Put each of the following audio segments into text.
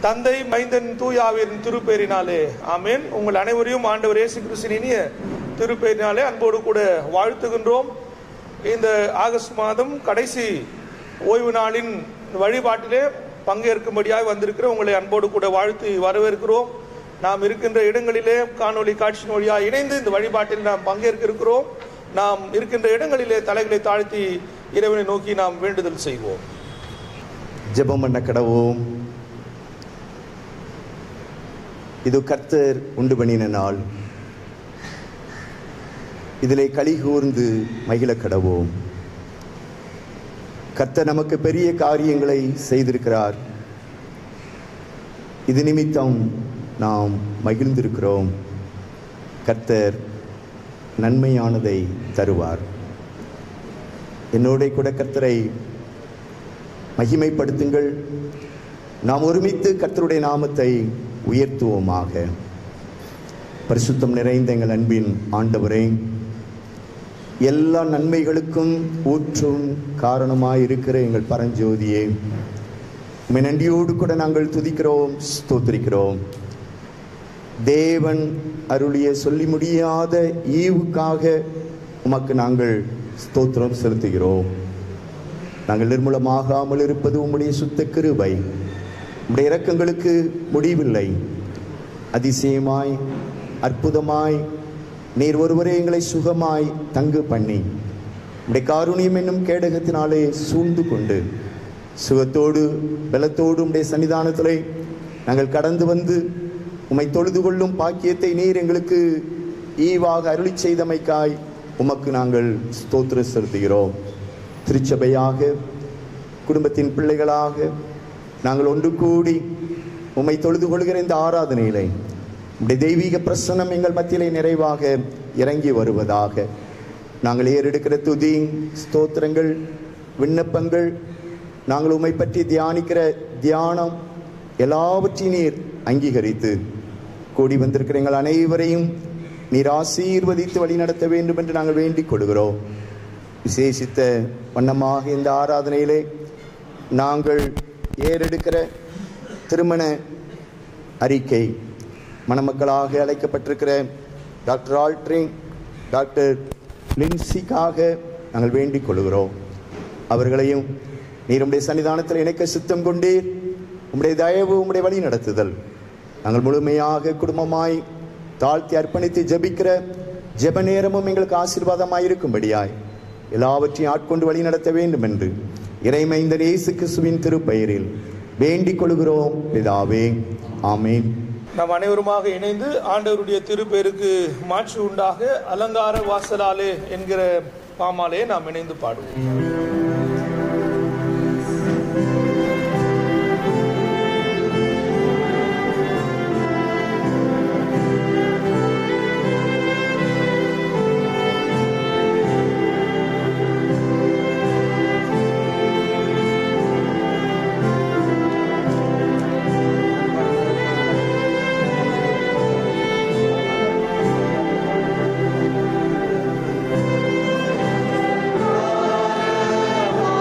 தந்தை மைந்தன் தூயாவின் திருப்பேரினாலே ஆமென் உங்கள் அனைவரையும் ஆண்டவர் இயேசு கிறிஸ்தின் இனிய திருப்பேரினாலே அன்போடு கூட வாழ்த்துகின்றோம் இந்த ஆகஸ்ட் மாதம் கடைசி ஓய்வு நாளின் வழிபாட்டிலே பங்கேற்கும்படியாக வந்திருக்கிற உங்களை அன்போடு கூட வாழ்த்தி வரவேற்கிறோம் நாம் இருக்கின்ற இடங்களிலே காணொளி காட்சியின் வழியாக இணைந்து இந்த வழிபாட்டில் நாம் பங்கேற்க இருக்கிறோம் நாம் இருக்கின்ற இடங்களிலே தலைகளை தாழ்த்தி இறைவனை நோக்கி நாம் வேண்டுதல் செய்வோம் ஜெபம் பண்ண கடவோம் இது கர்த்தர் உண்டு பண்ணின நாள் இதிலே களி கூர்ந்து மகிழ கடவோம் கர்த்தர் நமக்கு பெரிய காரியங்களை செய்திருக்கிறார் இது நிமித்தம் நாம் மகிழ்ந்திருக்கிறோம் கர்த்தர் நன்மையானதை தருவார் என்னோட கூட கர்த்தரை மகிமைப்படுத்துங்கள் நாம் ஒருமித்து கர்த்தருடைய நாமத்தை உயர்த்துவோமாக பரிசுத்தம் நிறைந்த எங்கள் அன்பின் ஆண்டவரே எல்லா நன்மைகளுக்கும் ஊற்றும் காரணமாய் இருக்கிற எங்கள் பரஞ்சோதியே உம்மை நன்றியோடு கூட நாங்கள் துதிக்கிறோம் ஸ்தோத்திரிக்கிறோம் தேவன் அருளிய சொல்லி முடியாத ஈவுக்காக உமக்கு நாங்கள் ஸ்தோத்திரம் செலுத்துகிறோம் நாங்கள் நிர்மூலமாகாமல் இருப்பது உம்முடைய சுத்த கிருபை உம்முடைய இரக்கங்களுக்கு முடிவில்லை அதிசயமாய் அற்புதமாய் நீர் ஒருவரே எங்களை சுகமாய் தங்கு பண்ணி உம்முடைய காருணியம் என்னும் கேடகத்தினாலே சூழ்ந்து கொண்டு சுகத்தோடு பலத்தோடு உம்முடைய சன்னிதானத்திலே நாங்கள் கடந்து வந்து உம்மை தொழுது கொள்ளும் பாக்கியத்தை நீர் எங்களுக்கு ஈவாக அருளி செய்தமைக்காய் உமக்கு நாங்கள் ஸ்தோத்திர செலுத்துகிறோம் திருச்சபையாக குடும்பத்தின் பிள்ளைகளாக நாங்கள் ஒன்று கூடி உம்மை தொழுது கொள்கிற இந்த ஆராதனையிலே உடைய தெய்வீக பிரசன்னம் எங்கள் மத்தியிலே நிறைவாக இறங்கி வருவதாக நாங்கள் ஏறெடுக்கிற துதி ஸ்தோத்திரங்கள் விண்ணப்பங்கள் நாங்கள் உம்மை பற்றி தியானிக்கிற தியானம் எல்லாவற்றையும் நீர் அங்கீகரித்து கூடி வந்திருக்கிற எங்கள் அனைவரையும் நீர் ஆசீர்வதித்து வழிநடத்த வேண்டும் என்று நாங்கள் வேண்டிக் கொள்கிறோம் விசேஷித்த வண்ணமாக இந்த ஆராதனையிலே நாங்கள் ஏறெடுக்கிற திருமண அறிக்கை மணமக்களாக அழைக்கப்பட்டிருக்கிற டாக்டர் ஆல்ட்ரிங் டாக்டர் லின்சிக்காக நாங்கள் வேண்டிக் கொள்கிறோம் அவர்களையும் நீர் உம்முடைய சன்னிதானத்தில் இணைக்க சித்தம் கொண்டீர் உம்முடைய தயவு உம்முடைய வழி நடத்துதல் நாங்கள் முழுமையாக குடும்பமாய் தாழ்த்தி அர்ப்பணித்து ஜெபிக்கிற ஜெப நேரமும் எங்களுக்கு ஆசீர்வாதமாய் இருக்கும்படியாய் எல்லாவற்றையும் ஆட்கொண்டு வழி நடத்த வேண்டும் என்று இறைமைந்த இயேசு கிறிஸ்துவின் திருப்பெயரில் வேண்டிக் கொள்கிறோம் பிதாவே ஆமென் நாம் அனைவருமாக இணைந்து ஆண்டவருடைய திருப்பேருக்கு மாற்று உண்டாக அலங்கார வாசலாலே என்கிற பாமாலே நாம் இணைந்து பாடுவோம் ஆ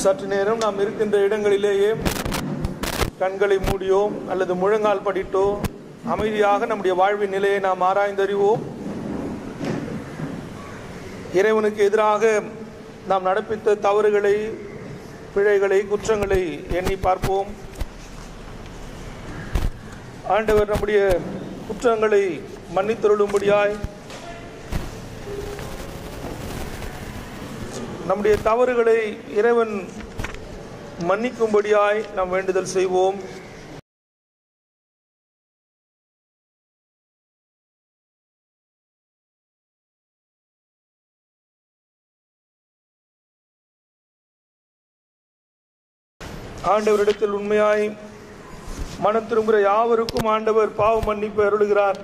சற்று நேரம் நாம் இருக்கின்ற இடங்களிலேயே கண்களை மூடியோம் அல்லது முழங்கால் படிட்டோ அமைதியாக நம்முடைய வாழ்வின் நிலையை நாம் ஆராய்ந்தறிவோம் இறைவனுக்கு எதிராக நாம் நடப்பித்த தவறுகளை பிழைகளை குற்றங்களை எண்ணி பார்ப்போம் ஆண்டவர் நம்முடைய குற்றங்களை மன்னித்தருளும்படியாய் நம்முடைய தவறுகளை இறைவன் மன்னிக்கும்படியாய் நாம் வேண்டுதல் செய்வோம் ஆண்டவரிடத்தில் உண்மையாய் மனம் திரும்புகிற யாவருக்கும் ஆண்டவர் பாவ மன்னிப்பு அருளுகிறார்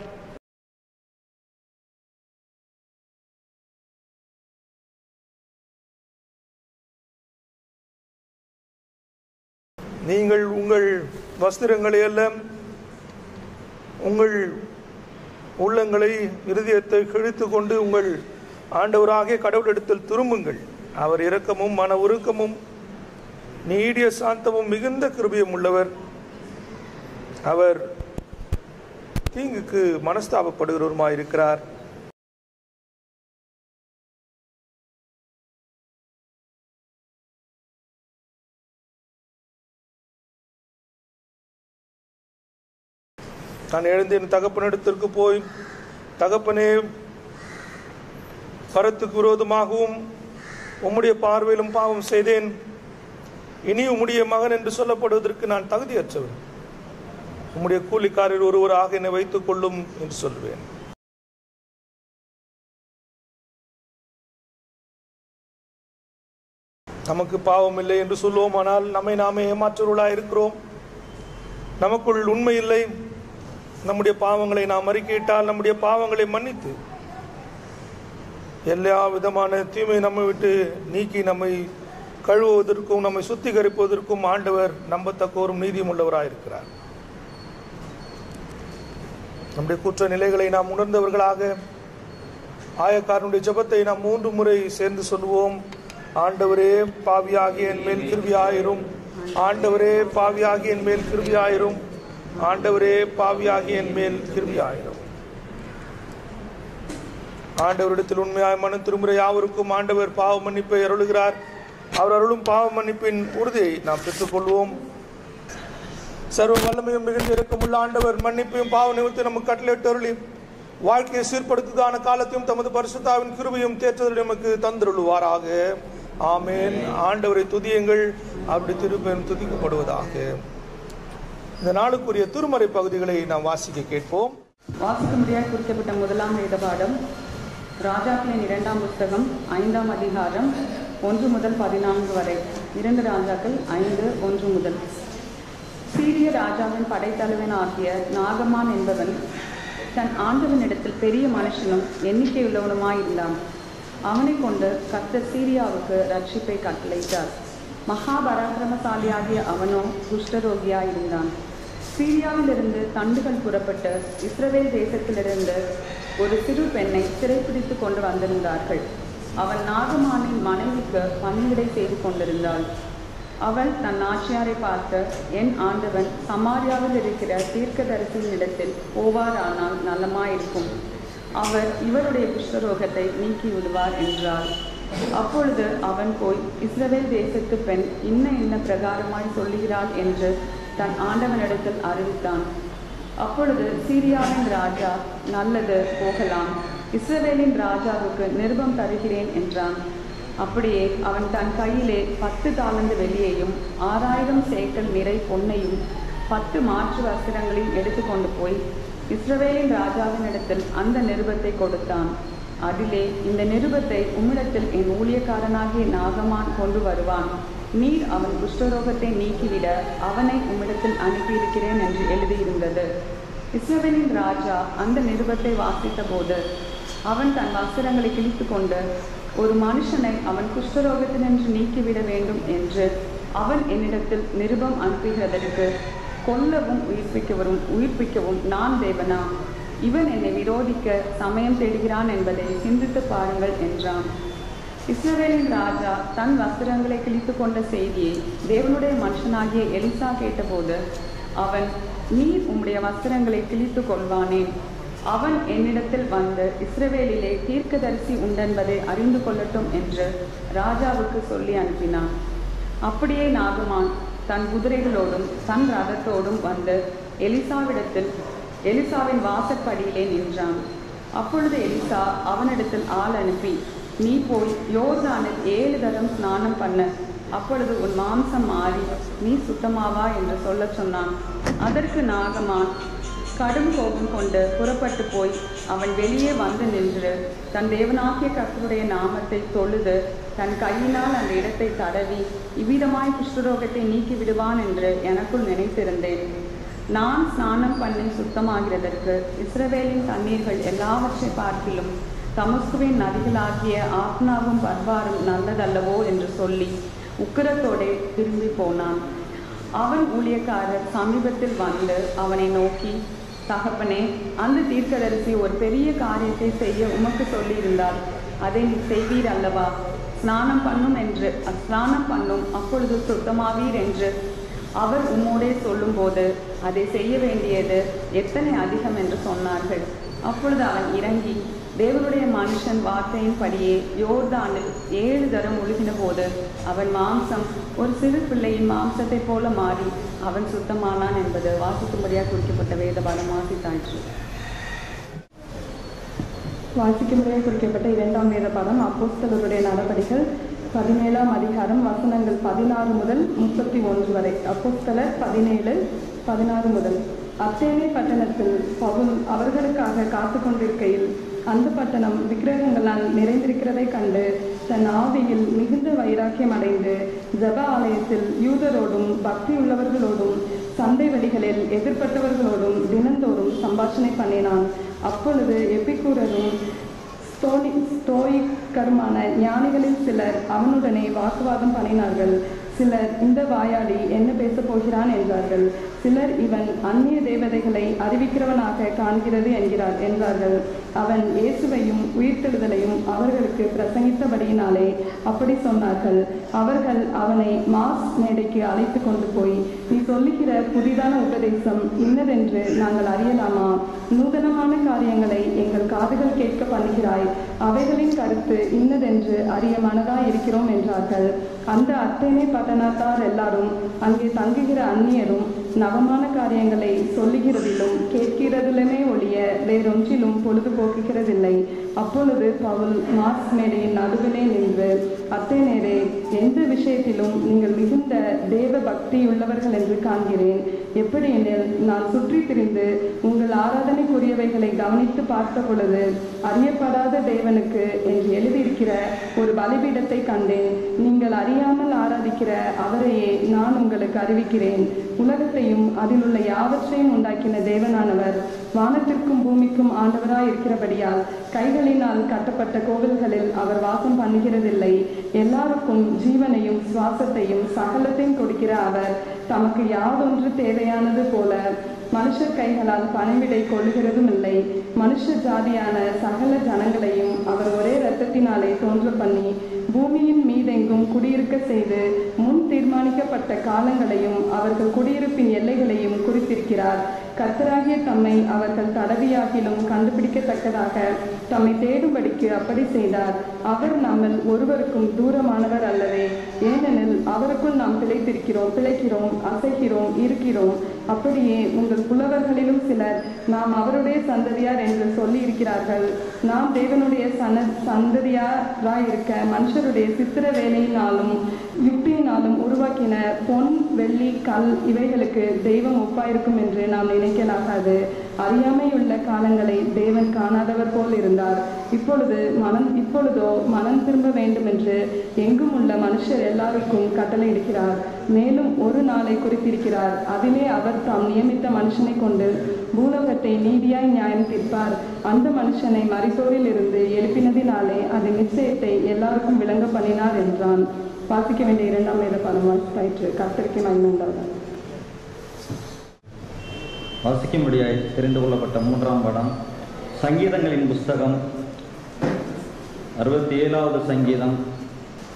நீங்கள் உங்கள் வஸ்திரங்களை அல்ல உங்கள் உள்ளங்களை இருதயத்தை கிழித்து கொண்டு உங்கள் ஆண்டவராகிய கடவுளிடத்தில் திரும்புங்கள் அவர் இரக்கமும் மன உருக்கமும் நீடிய சாந்தமும் மிகுந்த கிருபியும் உள்ளவர் அவர் தீங்குக்கு மனஸ்தாபப்படுகிறவருமாய் இருக்கிறார் நான் எழுந்து என் தகப்பனிடத்திற்கு போய் தகப்பனே பரத்துக்கு விரோதமாகவும் உம்முடைய பார்வையிலும் பாவம் செய்தேன் இனி உம்முடைய மகன் என்று சொல்லப்படுவதற்கு நான் தகுதியற்றவன் உம்முடைய கூலிக்காரர் ஒருவராக என்னை வைத்துக் கொள்ளும் என்று சொல்வேன் நமக்கு பாவம் இல்லை என்று சொல்லுவோம் ஆனால் நம்மை நாமே ஏமாற்றுவர்களாக இருக்கிறோம் நமக்குள் உண்மை இல்லை நம்முடைய பாவங்களை நாம் அறிக்கையிட்டால் நம்முடைய பாவங்களை மன்னித்து எல்லா விதமான தீமை நம்மை விட்டு நீக்கி நம்மை கழுவுவதற்கும் நம்மை சுத்திகரிப்பதற்கும் ஆண்டவர் நம்பத்தக்கோரும் நீதியும் உள்ளவராயிருக்கிறார் நம்முடைய குற்ற நிலைகளை நாம் உணர்ந்தவர்களாக ஆயக்காரனுடைய ஜெபத்தை நாம் மூன்று முறை சேர்ந்து சொல்லுவோம் ஆண்டவரே பாவியாகிய என் மேல் கிருபியாயிரும் ஆண்டவரே பாவியாகிய என் மேல் கிருபியாயிரும் ஆண்டவரே பாவியாகிய என் மேல் கிருபியாயிரும் ஆண்டவரிடத்தில் உண்மையாய் மனம் திருமுறை யாவருக்கும் ஆண்டவர் பாவ மன்னிப்பை அருளுகிறார் அவர் அருளும் பாவ மன்னிப்பின் உறுதியை நாம் பெற்றுக்கொள்வோம் சர்வ வல்லமையும் மிகுந்த இரக்கமுள்ள ஆண்டவர் மன்னிப்பையும் பாவ நிமித்து நமக்கு கட்டளையிட்டு அருளி வாழ்க்கையை சீர்படுத்துவதான காலத்தையும் தமது பரிசுத்தாவின் கிருபையும் தேற்றுதல் நமக்கு தந்திருளுவாராக ஆமேன் ஆண்டவரை துதியுங்கள் அவருடைய திருப்பெரும் துதிக்கப்படுவதாக இந்த நாளுக்குரிய திருமறை பகுதிகளை நாம் வாசிக்க கேட்போம் வாசிக்கும்படியாய் குறிக்கப்பட்ட முதலாம் வேத பாடம் ராஜாக்களின் இரண்டாம் புஸ்தகம் ஐந்தாம் அதிகாரம் ஒன்று முதல் பதினான்கு வரை இரண்டு ராஜாக்கள் ஐந்து ஒன்று முதல் சீரிய ராஜாவின் படைத்தலைவன் ஆகிய நாகமான் என்பவன் தன் ஆண்டவனிடத்தில் பெரிய மனுஷனும் எண்ணிக்கையுள்ளவனுமாயிருந்தான் அவனை கொண்டு கர்த்தர் சீரியாவுக்கு ரட்சிப்பை கட்டளையிட்டார் மகாபராக்கிரமசாலியாகிய அவனோ குஷ்டரோகியாயிருந்தான் சீரியாவிலிருந்து தண்டுகள் புறப்பட்டு இஸ்ரவேல் தேசத்திலிருந்து ஒரு சிறு பெண்ணை சிறைப்பிடித்து கொண்டு வந்திருந்தார்கள் அவள் நாகமானின் மனைவிக்கு பணிவிடை செய்து கொண்டிருந்தாள் அவள் தன் ஆட்சியாரை பார்த்து என் ஆண்டவன் சமாரியாவில் இருக்கிற தீர்க்கதரிசியின் இடத்தில் போவாரானால் நலமாயிருக்கும் அவர் இவருடைய குஷ்டரோகத்தை நீக்கி விடுவார் என்றாள் அப்பொழுது அவன் போய் இஸ்ரவேல் தேசத்து பெண் இன்ன இன்ன பிரகாரமாய் சொல்லுகிறாள் என்று தன் ஆண்டவனிடத்தில் அறிவித்தான் அப்பொழுது சீரியாவின் ராஜா நல்லது போகலாம் இஸ்ரவேலின் ராஜாவுக்கு நிருபம் தருகிறேன் என்றான் அப்படியே அவன் தன் கையிலே பத்து தாளந்து வெள்ளியையும் ஆறாயிரம் சேக்கல் நிறை பொன்னையும் பத்து மாற்று வஸ்திரங்களையும் எடுத்துக்கொண்டு போய் இஸ்ரவேலின் ராஜாவின் இடத்தில் அந்த நிருபத்தை கொடுத்தான் அதிலே இந்த நிருபத்தை உம்மிடத்தில் என் ஊழியக்காரனாகிய நாகமான் கொண்டு வருவான் நீர் அவன் குஷ்டரோகத்தை நீக்கிவிட அவனை உம்மிடத்தில் அனுப்பியிருக்கிறேன் என்று எழுதியிருந்தது இஸ்ரவேலின் ராஜா அந்த நிருபத்தை வாசித்தபோது அவன் தன் வஸ்திரங்களை கிழித்து கொண்டு ஒரு மனுஷனை அவன் குஷ்டரோகத்தினின்று நீக்கிவிட வேண்டும் என்று அவன் என்னிடத்தில் நிருபம் அனுப்புகிறதற்கு கொல்லவும் உயிர்ப்பிக்கவும் உயிர்ப்பிக்கவும் நான் தேவனா இவன் என்னை விரோதிக்க சமயம் தேடுகிறான் என்பதை சிந்தித்து பாருங்கள் என்றான் இஸ்ரவேலின் ராஜா தன் வஸ்திரங்களை கிழித்து கொண்ட செய்தியை தேவனுடைய மனுஷனாகிய எலிசா கேட்டபோது அவன் நீ உம்முடைய வஸ்திரங்களை கிழித்து கொள்வானேன் அவன் என்னிடத்தில் வந்து இஸ்ரவேலிலே தீர்க்கதரிசி உண்டென்பதை அறிந்து கொள்ளட்டும் என்று ராஜாவுக்கு சொல்லி அனுப்பினான் அப்படியே நாகுமான் தன் குதிரைகளோடும் தன் ரதத்தோடும் வந்து எலிசாவிடத்தில் எலிசாவின் வாசற்படியிலே நின்றான் அப்பொழுது எலிசா அவனிடத்தில் ஆள் அனுப்பி நீ போய் யோர்தானில் ஏழு தரம் ஸ்நானம் பண்ண அப்பொழுது உன் மாம்சம் மாறி நீ சுத்தமாவா என்று சொல்லச் சொன்னான் அதற்கு நாகமான் கடும் கோபம் கொண்டு புறப்பட்டு போய் அவன் வெளியே வந்து நின்று தன் தேவனாகிய கர்த்தருடைய நாமத்தை தொழுது தன் கையினால் அந்த இடத்தை தடவி இவ்விதமாய் குஷ்டரோகத்தை நீக்கி விடுவான் என்று எனக்குள் நினைத்திருந்தேன் நான் ஸ்நானம் பண்ணி சுத்தமாகிறதற்கு இஸ்ரவேலின் தண்ணீர்கள் எல்லாவற்றை பார்க்கிலும் தமஸ்குவின் நதிகளாகிய ஆப்னாவும் பர்வாரும் நல்லதல்லவோ என்று சொல்லி உக்கிரத்தோடே திரும்பி போனான் அவன் ஊழியக்காரர் சமீபத்தில் வந்து அவனை நோக்கி தகப்பனே அந்த தீர்க்கதரிசி ஒரு பெரிய காரியத்தை செய்ய உமக்கு சொல்லியிருந்தார் அதை நீ செய்வீர் அல்லவா ஸ்நானம் பண்ணும் என்று ஸ்நானம் பண்ணும் அப்பொழுது சுத்தமாவீர் என்று அவர் உம்மோடே சொல்லும்போது அதை செய்ய வேண்டியது எத்தனை அதிகம் என்று சொன்னார்கள் அப்பொழுது அவன் இறங்கி தேவனுடைய மனுஷன் வார்த்தையின்படியே யோர்தானில் ஏழு தரம் ஒழுகின போது அவன் மாம்சம் ஒரு சிறு பிள்ளையின் மாம்சத்தைப் போல மாறி அவன் சுத்தமானான் என்பது வாசிக்கும்படியாக குறிக்கப்பட்ட வேத பாடம் வாசித்தாயிற்று வாசிக்கும்படியாக குறிக்கப்பட்ட இரண்டாம் வேத பாடம் அப்போஸ்தலருடைய நடபடிகள் பதினேழாம் அதிகாரம் வசனங்கள் பதினாறு முதல் முப்பத்தி ஒன்று வரை அப்போஸ்தலர் பதினேழு பதினாறு முதல் அத்தேனே பட்டணத்தில் பவுல் அவர்களுக்காக காத்து கொண்டிருக்கையில் அந்த பட்டணம் விக்கிரகங்களால் நிறைந்திருக்கிறதை கண்டு தன் ஆவியில் மிகுந்த வைராக்கியம் அடைந்து ஜப ஆலயத்தில் யூதரோடும் பக்தி உள்ளவர்களோடும் சந்தை வெளிகளில் எதிர்ப்பட்டவர்களோடும் தினந்தோறும் சம்பாஷணை பண்ணினான் அப்பொழுது எபிக்கூரரும் ஸ்தோனி ஸ்தோயிக்கருமான ஞானிகளில் சிலர் அவனுடனே வாக்குவாதம் பண்ணினார்கள் சிலர் இந்த வாயாடி என்ன பேசப் போகிறான் என்றார்கள் சிலர் இவன் அந்நிய தேவதைகளை அறிவிக்கிறவனாக காண்கிறது என்கிறார் என்றார்கள் அவன் இயேசுவையும் உயிர்த்தெழுதலையும் அவர்களுக்கு பிரசங்கித்தபடியினாலே அப்படி சொன்னார்கள் அவர்கள் அவனை மாஸ் மேடைக்கு அழைத்து கொண்டு போய் நீ சொல்லுகிற புதிதான உபதேசம் இன்னதென்று நாங்கள் அறியலாமா நூதனமான காரியங்களை எங்கள் காதுகள் கேட்க பண்ணுகிறாய் அவைகளின் கருத்து இன்னதென்று அறிய மனதாய் இருக்கிறோம் என்றார்கள் அந்த அத்தனை பட்டணத்தார் எல்லாரும் அங்கே தங்குகிற அந்நியரும் நவமான காரியங்களை சொல்லுகிறதிலும் கேட்கிறதிலுமே ஒழிய வேறொன்றிலும் பொழுதுபோக்குகிறதில்லை அப்பொழுது பவுல் மார்ஸ் மேடையின் நடுவிலே நின்று அத்தேனேரே எந்த விஷயத்திலும் நீங்கள் மிகுந்த தேவ பக்தியுள்ளவர்கள் என்று காண்கிறேன் எப்படி எனில் நான் சுற்றி திரிந்து உங்கள் ஆராதனைக்குரியவைகளை கவனித்து பார்த்த பொழுது அறியப்படாத தேவனுக்கு என்று எழுதியிருக்கிற ஒரு பலிபீடத்தை கண்டேன் நீங்கள் அறியாமல் ஆராதிக்கிற அவரையே நான் உங்களுக்கு அறிவிக்கிறேன் உலகத்தையும் அதில் உள்ள யாவற்றையும் உண்டாக்கின தேவனானவர் வானத்திற்கும் பூமிக்கும் ஆண்டவராய் இருக்கிறபடியால் கைகளினால் கட்டப்பட்ட கோவில்களில் அவர் வாசம் பண்ணுகிறதில்லை எல்லாருக்கும் ஜீவனையும் சுவாசத்தையும் சகலத்தையும் கொடுக்கிற அவர் தமக்கு யாதொன்று தேவையானது போல மனுஷர் கைகளால் பணிவிடை கொள்ளுகிறதும் இல்லை மனுஷ ஜாதியான சகல ஜனங்களையும் அவர் ஒரே இரத்தத்தினாலே தோன்ற பண்ணி பூமியின் மீதெங்கும் குடியிருக்க செய்து முன் தீர்மானிக்கப்பட்ட காலங்களையும் அவர்கள் குடியிருப்பின் எல்லைகளையும் குறித்திருக்கிறார் கர்த்தராகிய தம்மை அவர்கள் தடவியாகிலும் கண்டுபிடிக்கத்தக்கதாக தம்மை தேடும்படிக்கு அப்படி செய்தார் அவர் நம்மில் ஒருவருக்கும் தூரமானவர் அல்லவே ஏனெனில் அவருக்குள் நாம் பிழைத்திருக்கிறோம் பிழைக்கிறோம் அசைகிறோம் இருக்கிறோம் அப்படியே உங்கள் புலவர்களிலும் சிலர் நாம் அவருடைய சந்ததியார் என்று சொல்லி இருக்கிறார்கள் நாம் தேவனுடைய சன சந்ததியாராய் இருக்க மனுஷருடைய சித்திர வேலையினாலும் யுக்தியினாலும் உருவாக்கின பொன் வெள்ளி கல் இவைகளுக்கு தெய்வம் ஒப்பாயிருக்கும் என்று நாம் நினைக்கலாகாது அறியாமையுள்ள காலங்களை தேவன் காணாதவர் போல் இருந்தார் இப்பொழுது மனம் இப்பொழுதோ மனம் திரும்ப வேண்டும் என்று எங்கும் உள்ள மனுஷர் எல்லாருக்கும் கட்டளையிடுகிறார் மேலும் ஒரு நாளை குறித்திருக்கிறார் அதிலே அவர் தாம் நியமித்த மனுஷனை கொண்டு பூலோகத்தை நீதியாய் நியாயம் தீர்ப்பார் அந்த மனுஷனை மரித்தோரில் இருந்து எழுப்பினதினாலே அது நிச்சயத்தை எல்லாருக்கும் விளங்க பண்ணினார் என்றான் வாசிக்க வேண்டிய இரண்டாம் வேத படம் வாசித்தாயிற்று கர்த்தருக்கு மகிமை உண்டாவதாக வாசிக்கும்படியாய் தெரிந்து கொள்ளப்பட்ட மூன்றாம் படம் சங்கீதங்களின் புஸ்தகம் அறுபத்தி ஏழாவது சங்கீதம்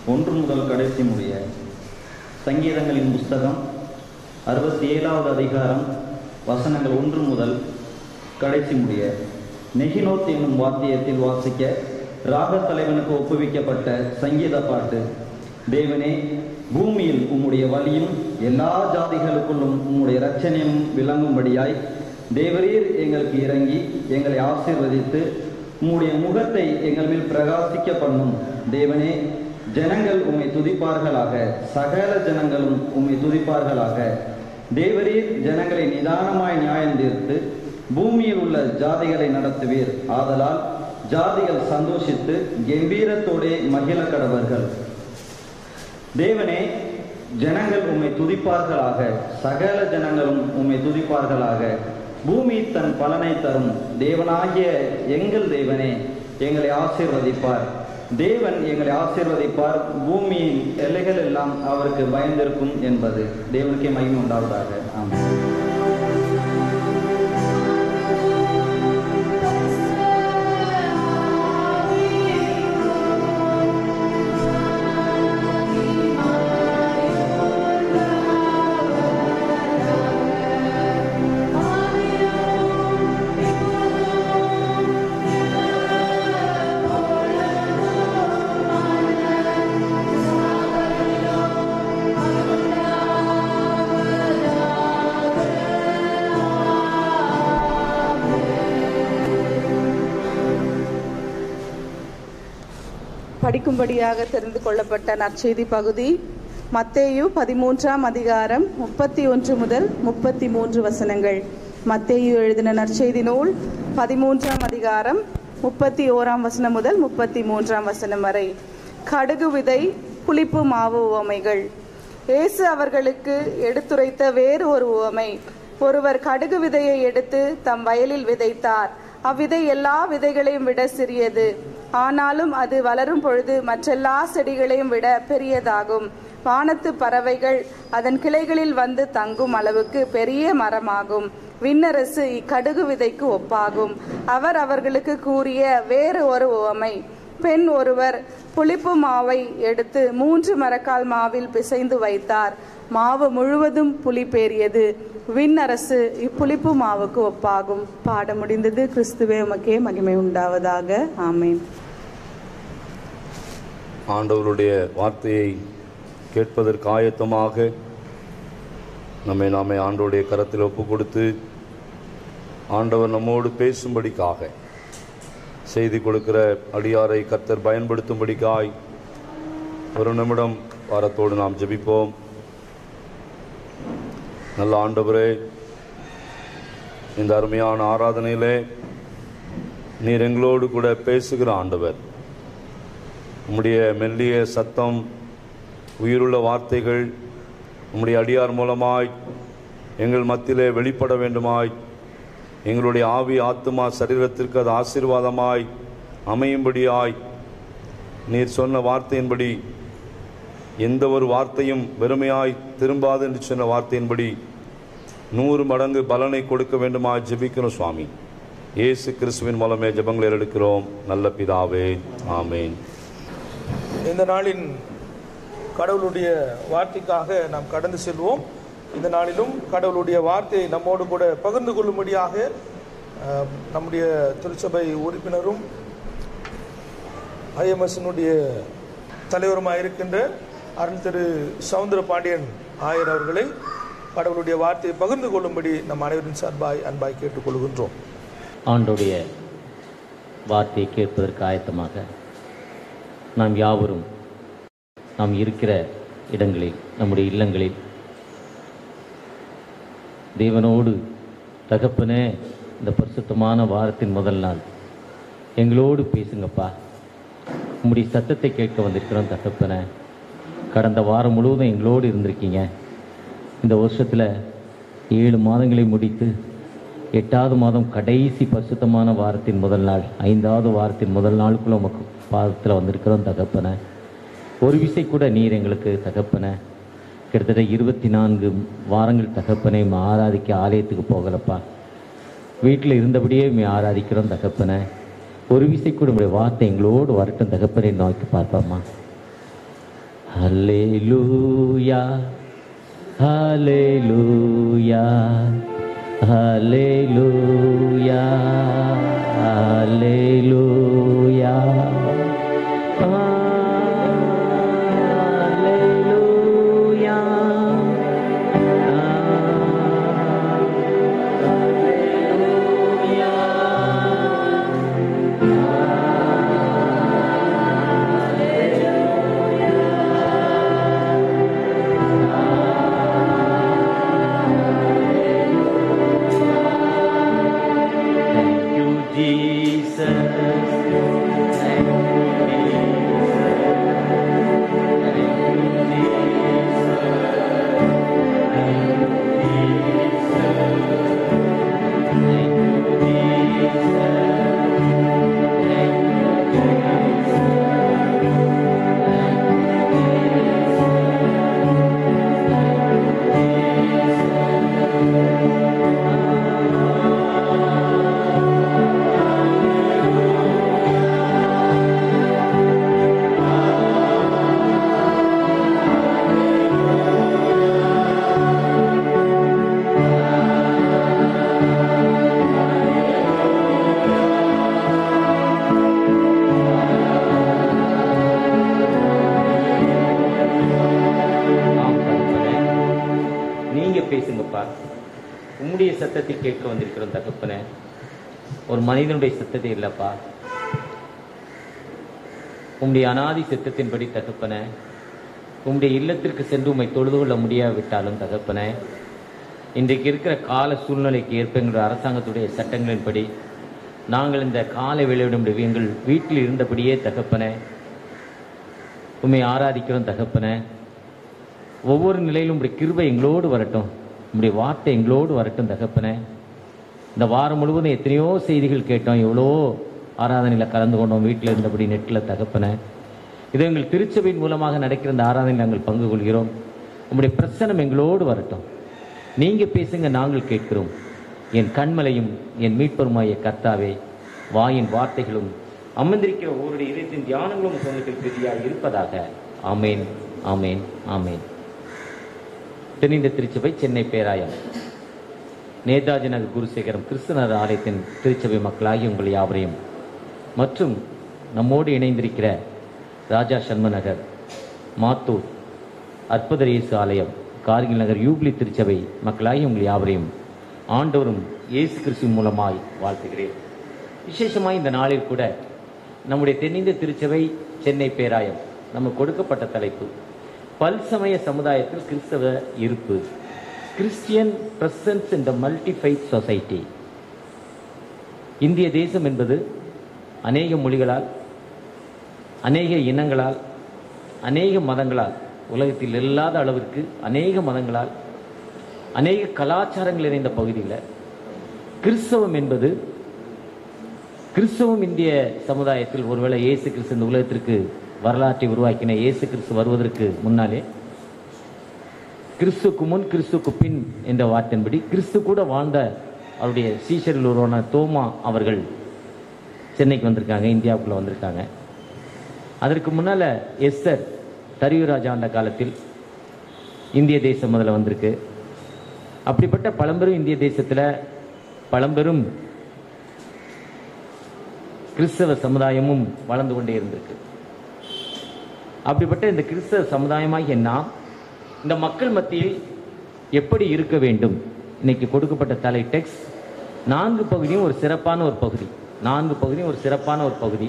ஒன்று முதல் கடைசி முடிய சங்கீதங்களின் புஸ்தகம் அறுபத்தி ஏழாவது அதிகாரம் வசனங்கள் ஒன்று முதல் கடைசி முடிய நெகினோத் என்னும் வாத்தியத்தில் வாசிக்க ராகத் தலைவனுக்கு ஒப்புவிக்கப்பட்ட சங்கீத பாட்டு தேவனே பூமியில் உம்முடைய வழியும் எல்லா ஜாதிகளுக்குள்ளும் உம்முடைய இரட்சணியும் விளங்கும்படியாய் தேவரீர் எங்களுக்கு இறங்கி எங்களை ஆசீர்வதித்து உம்முடைய முகத்தை எங்கள் மேல் பிரகாசிக்க பண்ணும் தேவனே ஜனங்கள் உம்மை துதிப்பார்களாக சகல ஜனங்களும் உம்மை துதிப்பார்களாக தேவரீர் ஜனங்களை நிதானமாய் நியாயம் தீர்த்து பூமியில் உள்ள ஜாதிகளை நடத்துவீர் ஆதலால் ஜாதிகள் சந்தோஷித்து கம்பீரத்தோடே மகிழ கடவர்கள் தேவனே ஜனங்கள் உம்மை துதிப்பார்களாக சகல ஜனங்களும் உம்மை துதிப்பார்களாக பூமி தன் பலனை தரும் தேவனாகிய எங்கள் தேவனே எங்களை ஆசீர்வதிப்பார் தேவன் எங்களை ஆசீர்வதிப்பார் பூமியின் எல்லைகள் எல்லாம் அவருக்கு பயந்திருக்கும் என்பது தேவனுக்கே மகிமை உண்டாவதாக ஆமாம் படிக்கும்படியாக தெரிந்து கொள்ளப்பட்ட நற்செய்தி பகுதி மத்தேயு பதிமூன்றாம் அதிகாரம் முப்பத்தி ஒன்று முதல் முப்பத்தி மூன்று வசனங்கள் மத்தேயு எழுதின நற்செய்தி நூல் பதிமூன்றாம் அதிகாரம் முப்பத்தி ஓராம் வசனம் முதல் முப்பத்தி மூன்றாம் வசனம் வரை கடுகு விதை புளிப்பு மாவு உவமைகள் இயேசு அவர்களுக்கு எடுத்துரைத்த வேறு ஒரு உவமை ஒருவர் கடுகு விதையை எடுத்து தம் வயலில் விதைத்தார் அவ்விதை எல்லா விதைகளையும் விட சிறியது ஆனாலும் அது வளரும் பொழுது மற்றெல்லா செடிகளையும் விட பெரியதாகும் வானத்து பறவைகள் அதன் கிளைகளில் வந்து தங்கும் அளவுக்கு பெரிய மரமாகும் விண்ணரசு இக்கடுகு விதைக்கு ஒப்பாகும் அவர் அவர்களுக்கு கூறிய வேறு ஒரு உவமை பெண் ஒருவர் புளிப்பு மாவை எடுத்து மூன்று மரக்கால் மாவில் பிசைந்து வைத்தார் மாவு முழுவதும் புளிப்பேறியது விண்ணரசு இப்புளிப்பு மாவுக்கு ஒப்பாகும் பாட முடிந்தது கிறிஸ்துவே உமக்கே மகிமை உண்டாவதாக ஆமேன் ஆண்டவருடைய வார்த்தையை கேட்பதற்கு ஆயத்தமாக நம்மை நாமே ஆண்டவருடைய கரத்தில் ஒப்பு கொடுத்து ஆண்டவர் நம்மோடு பேசும்படிக்காக செய்தி கொடுக்கிற அடியாரை கர்த்தர் பயன்படுத்தும்படிக்காய் ஒரு நிமிடம் வாரத்தோடு நாம் ஜெபிப்போம் நல்ல ஆண்டவரே இந்த அருமையான ஆராதனையிலே நீர் எங்களோடு கூட பேசுகிற ஆண்டவர் உம்முடைய மெல்லிய சத்தம் உயிருள்ள வார்த்தைகள் உம்முடைய அடியார் மூலமாய் எங்கள் மத்தியிலே வெளிப்பட வேண்டுமாய் எங்களுடைய ஆவி ஆத்துமா சரீரத்திற்கு அது ஆசீர்வாதமாய் அமையும்படியாய் நீர் சொன்ன வார்த்தையின்படி எந்த ஒரு வார்த்தையும் வெறுமையாய் திரும்பாது என்று சொன்ன வார்த்தையின்படி நூறு மடங்கு பலனை கொடுக்க வேண்டுமாய் ஜெபிக்கிறோம் சுவாமி இயேசு கிறிஸ்துவின் மூலமே ஜெபங்களை எடுக்கிறோம் நல்ல பிதாவே ஆமேன் இந்த நாளின் கடவுளுடைய வார்த்தைக்காக நாம் கடந்து செல்வோம் இந்த நாளிலும் கடவுளுடைய வார்த்தையை நம்மோடு கூட பகிர்ந்து கொள்ளும்படியாக அஹ், நம்முடைய திருச்சபை உறுப்பினரும் ஐஎம்எஸ்னுடைய தலைவருமாக இருக்கின்ற அருள் திரு சவுந்தர பாண்டியன் ஆயர் அவர்களை கடவுளுடைய வார்த்தையை பகிர்ந்து கொள்ளும்படி நம் அனைவரின் சார்பாய் அன்பாய் கேட்டுக்கொள்கின்றோம் ஆண்டோடைய வார்த்தையை கேட்பதற்கு ஆயத்தமாக நாம் யாவரும் நாம் இருக்கிற இடங்களில் நம்முடைய இல்லங்களில் தேவனோடு தகப்பனே இந்த பரிசுத்தமான வாரத்தின் முதல் நாள் எங்களோடு பேசுங்கப்பா உம்முடைய சத்தத்தை கேட்க வந்திருக்கிறோம் தகப்பனே கடந்த வாரம் முழுவதும் எங்களோடு இருந்திருக்கீங்க இந்த வருஷத்தில் ஏழு மாதங்களை முடித்து எட்டாவது மாதம் கடைசி பரிசுத்தமான வாரத்தின் முதல் நாள் ஐந்தாவது வாரத்தின் முதல் நாளுக்குள்ள உமக்கு பாதத்தில் வந்திருக்கிறோம் தகப்பனை ஒரு விசை கூட நீர் எங்களுக்கு தகப்பனை கிட்டத்தட்ட இருபத்தி நான்கு வாரங்கள் தகப்பனை உம்மை ஆராதிக்க ஆலயத்துக்கு போகலப்பா வீட்டில் இருந்தபடியே உம்மை ஆராதிக்கிறோம் தகப்பனை ஒரு விசை கூட உங்களுடைய வார்த்தை எங்களோடு வரட்டும் தகப்பனை நோக்கி பார்ப்போம்மா ஹalleluya ஹalleluya ஹalleluya ஹalleluya ஹalleluya Thank you, Jesus. Thank you, Jesus. Thank you, Jesus. Thank you, Jesus. Thank you, Jesus. ஆம் தகப்பனே நீங்க பேசுங்கப்பா உம்முடைய சத்தத்தை கேட்க வந்திருக்கிறோம் தகப்பனே ஒரு மனிதனுடைய சத்தத்தை இல்லப்பா உம்முடைய அனாதி சத்தத்தின்படி தகப்பனே உம்முடைய இல்லத்திற்கு சென்று உம்மை தொழுது கொள்ள முடியாவிட்டாலும் தகப்பனே இன்றைக்கு இருக்கிற கால சூழ்நிலைக்கு ஏற்ப எங்களுடைய அரசாங்கத்துடைய சட்டங்களின்படி நாங்கள் இந்த காலை வெளியிடும் எங்கள் வீட்டில் இருந்தபடியே தகப்பனே உம்மை ஆராதிக்கிறோம் தகப்பனே ஒவ்வொரு நிலையிலும் உடைய கிருபை எங்களோடு வரட்டும் உம்முடைய வார்த்தை எங்களோடு வரட்டும் தகப்பனே இந்த வாரம் முழுவதும் எத்தனையோ செய்திகள் கேட்டோம் எவ்வளோ ஆராதனையில் கலந்து கொண்டோம் வீட்டில் இருந்தபடி நெட்டில் தகப்பனே இது எங்கள் திருச்சபையின் மூலமாக நடக்கிற இந்த ஆராதனையில் நாங்கள் பங்கு கொள்கிறோம் உம்முடைய பிரசனம் எங்களோடு வரட்டும் நீங்க பேசுங்க நாங்கள் கேட்கிறோம் என் கண்மலையும் என் மீட்பருமாய கர்த்தாவே வாயின் வார்த்தைகளும் அமர்ந்திருக்கிற ஒருடைய இதயத்தின் தியானங்களும் சொந்தத்தில் பெரியாய் இருப்பதாக ஆமேன் ஆமேன் ஆமேன் தென்னிந்த திருச்சபை சென்னை பேராயம் நேதாஜி நகர் குருசேகரம் கிறிஸ்தனர் ஆலயத்தின் திருச்சபை மக்களாகி உங்கள் யாவரையும் மற்றும் நம்மோடு இணைந்திருக்கிற ராஜா சண்ம நகர் மாத்தூர் அற்புதர் இயேசு ஆலயம் கார்கில் நகர் யூப்ளி திருச்சபை மக்களாகி உங்கள் யாவரையும் ஆண்டவரும் இயேசு கிறிஸ்து மூலமாய் வாழ்த்துகிறேன் விசேஷமாய் இந்த நாளில் கூட நம்முடைய தென்னிந்திய திருச்சபை சென்னை பேராயம் நமக்கு கொடுக்கப்பட்ட தலைப்பு பல்சமய சமுதாயத்தில் கிறிஸ்தவ இருப்பு Christian presence in the multifaith society இந்திய தேசம் என்பது அநேக மொழிகளால் அநேக இனங்களால் அநேக மதங்களால் உலகத்தில் இல்லாத அளவிற்கு அநேக மதங்களால் அநேக கலாச்சாரங்கள் நிறைந்த பகுதியில் கிறிஸ்தவம் என்பது கிறிஸ்தவம் இந்திய சமுதாயத்தில் ஒருவேளை இயேசு கிறிஸ்து இந்த உலகத்திற்கு வரலாற்றை உருவாக்கின இயேசு கிறிஸ்து வருவதற்கு முன்னாலே கிறிஸ்துக்கு முன் கிறிஸ்துக்கு பின் என்ற வார்த்தையின்படி கிறிஸ்து கூட வாழ்ந்த அவருடைய சீஷரில் ஒருவரான தோமா அவர்கள் சென்னைக்கு வந்திருக்காங்க இந்தியாவுக்குள்ள வந்திருக்காங்க அதற்கு முன்னால எஸ்தர் தரியுராஜா ஆண்ட காலத்தில் இந்திய தேசம் முதல்ல வந்திருக்கு அப்படிப்பட்ட பழம்பெரும் இந்திய தேசத்துல பழம்பெரும் கிறிஸ்தவ சமுதாயமும் வளர்ந்து கொண்டே இருந்திருக்கு அப்படிப்பட்ட இந்த கிறிஸ்தவ சமுதாயமாகிய நாம் இந்த மக்கள் மத்தியில் எப்படி இருக்க வேண்டும் இன்னைக்கு கொடுக்கப்பட்ட தலை டெக்ஸ்ட் நான்கு பகுதியும் ஒரு சிறப்பான ஒரு பகுதி நான்கு பகுதியும் ஒரு சிறப்பான ஒரு பகுதி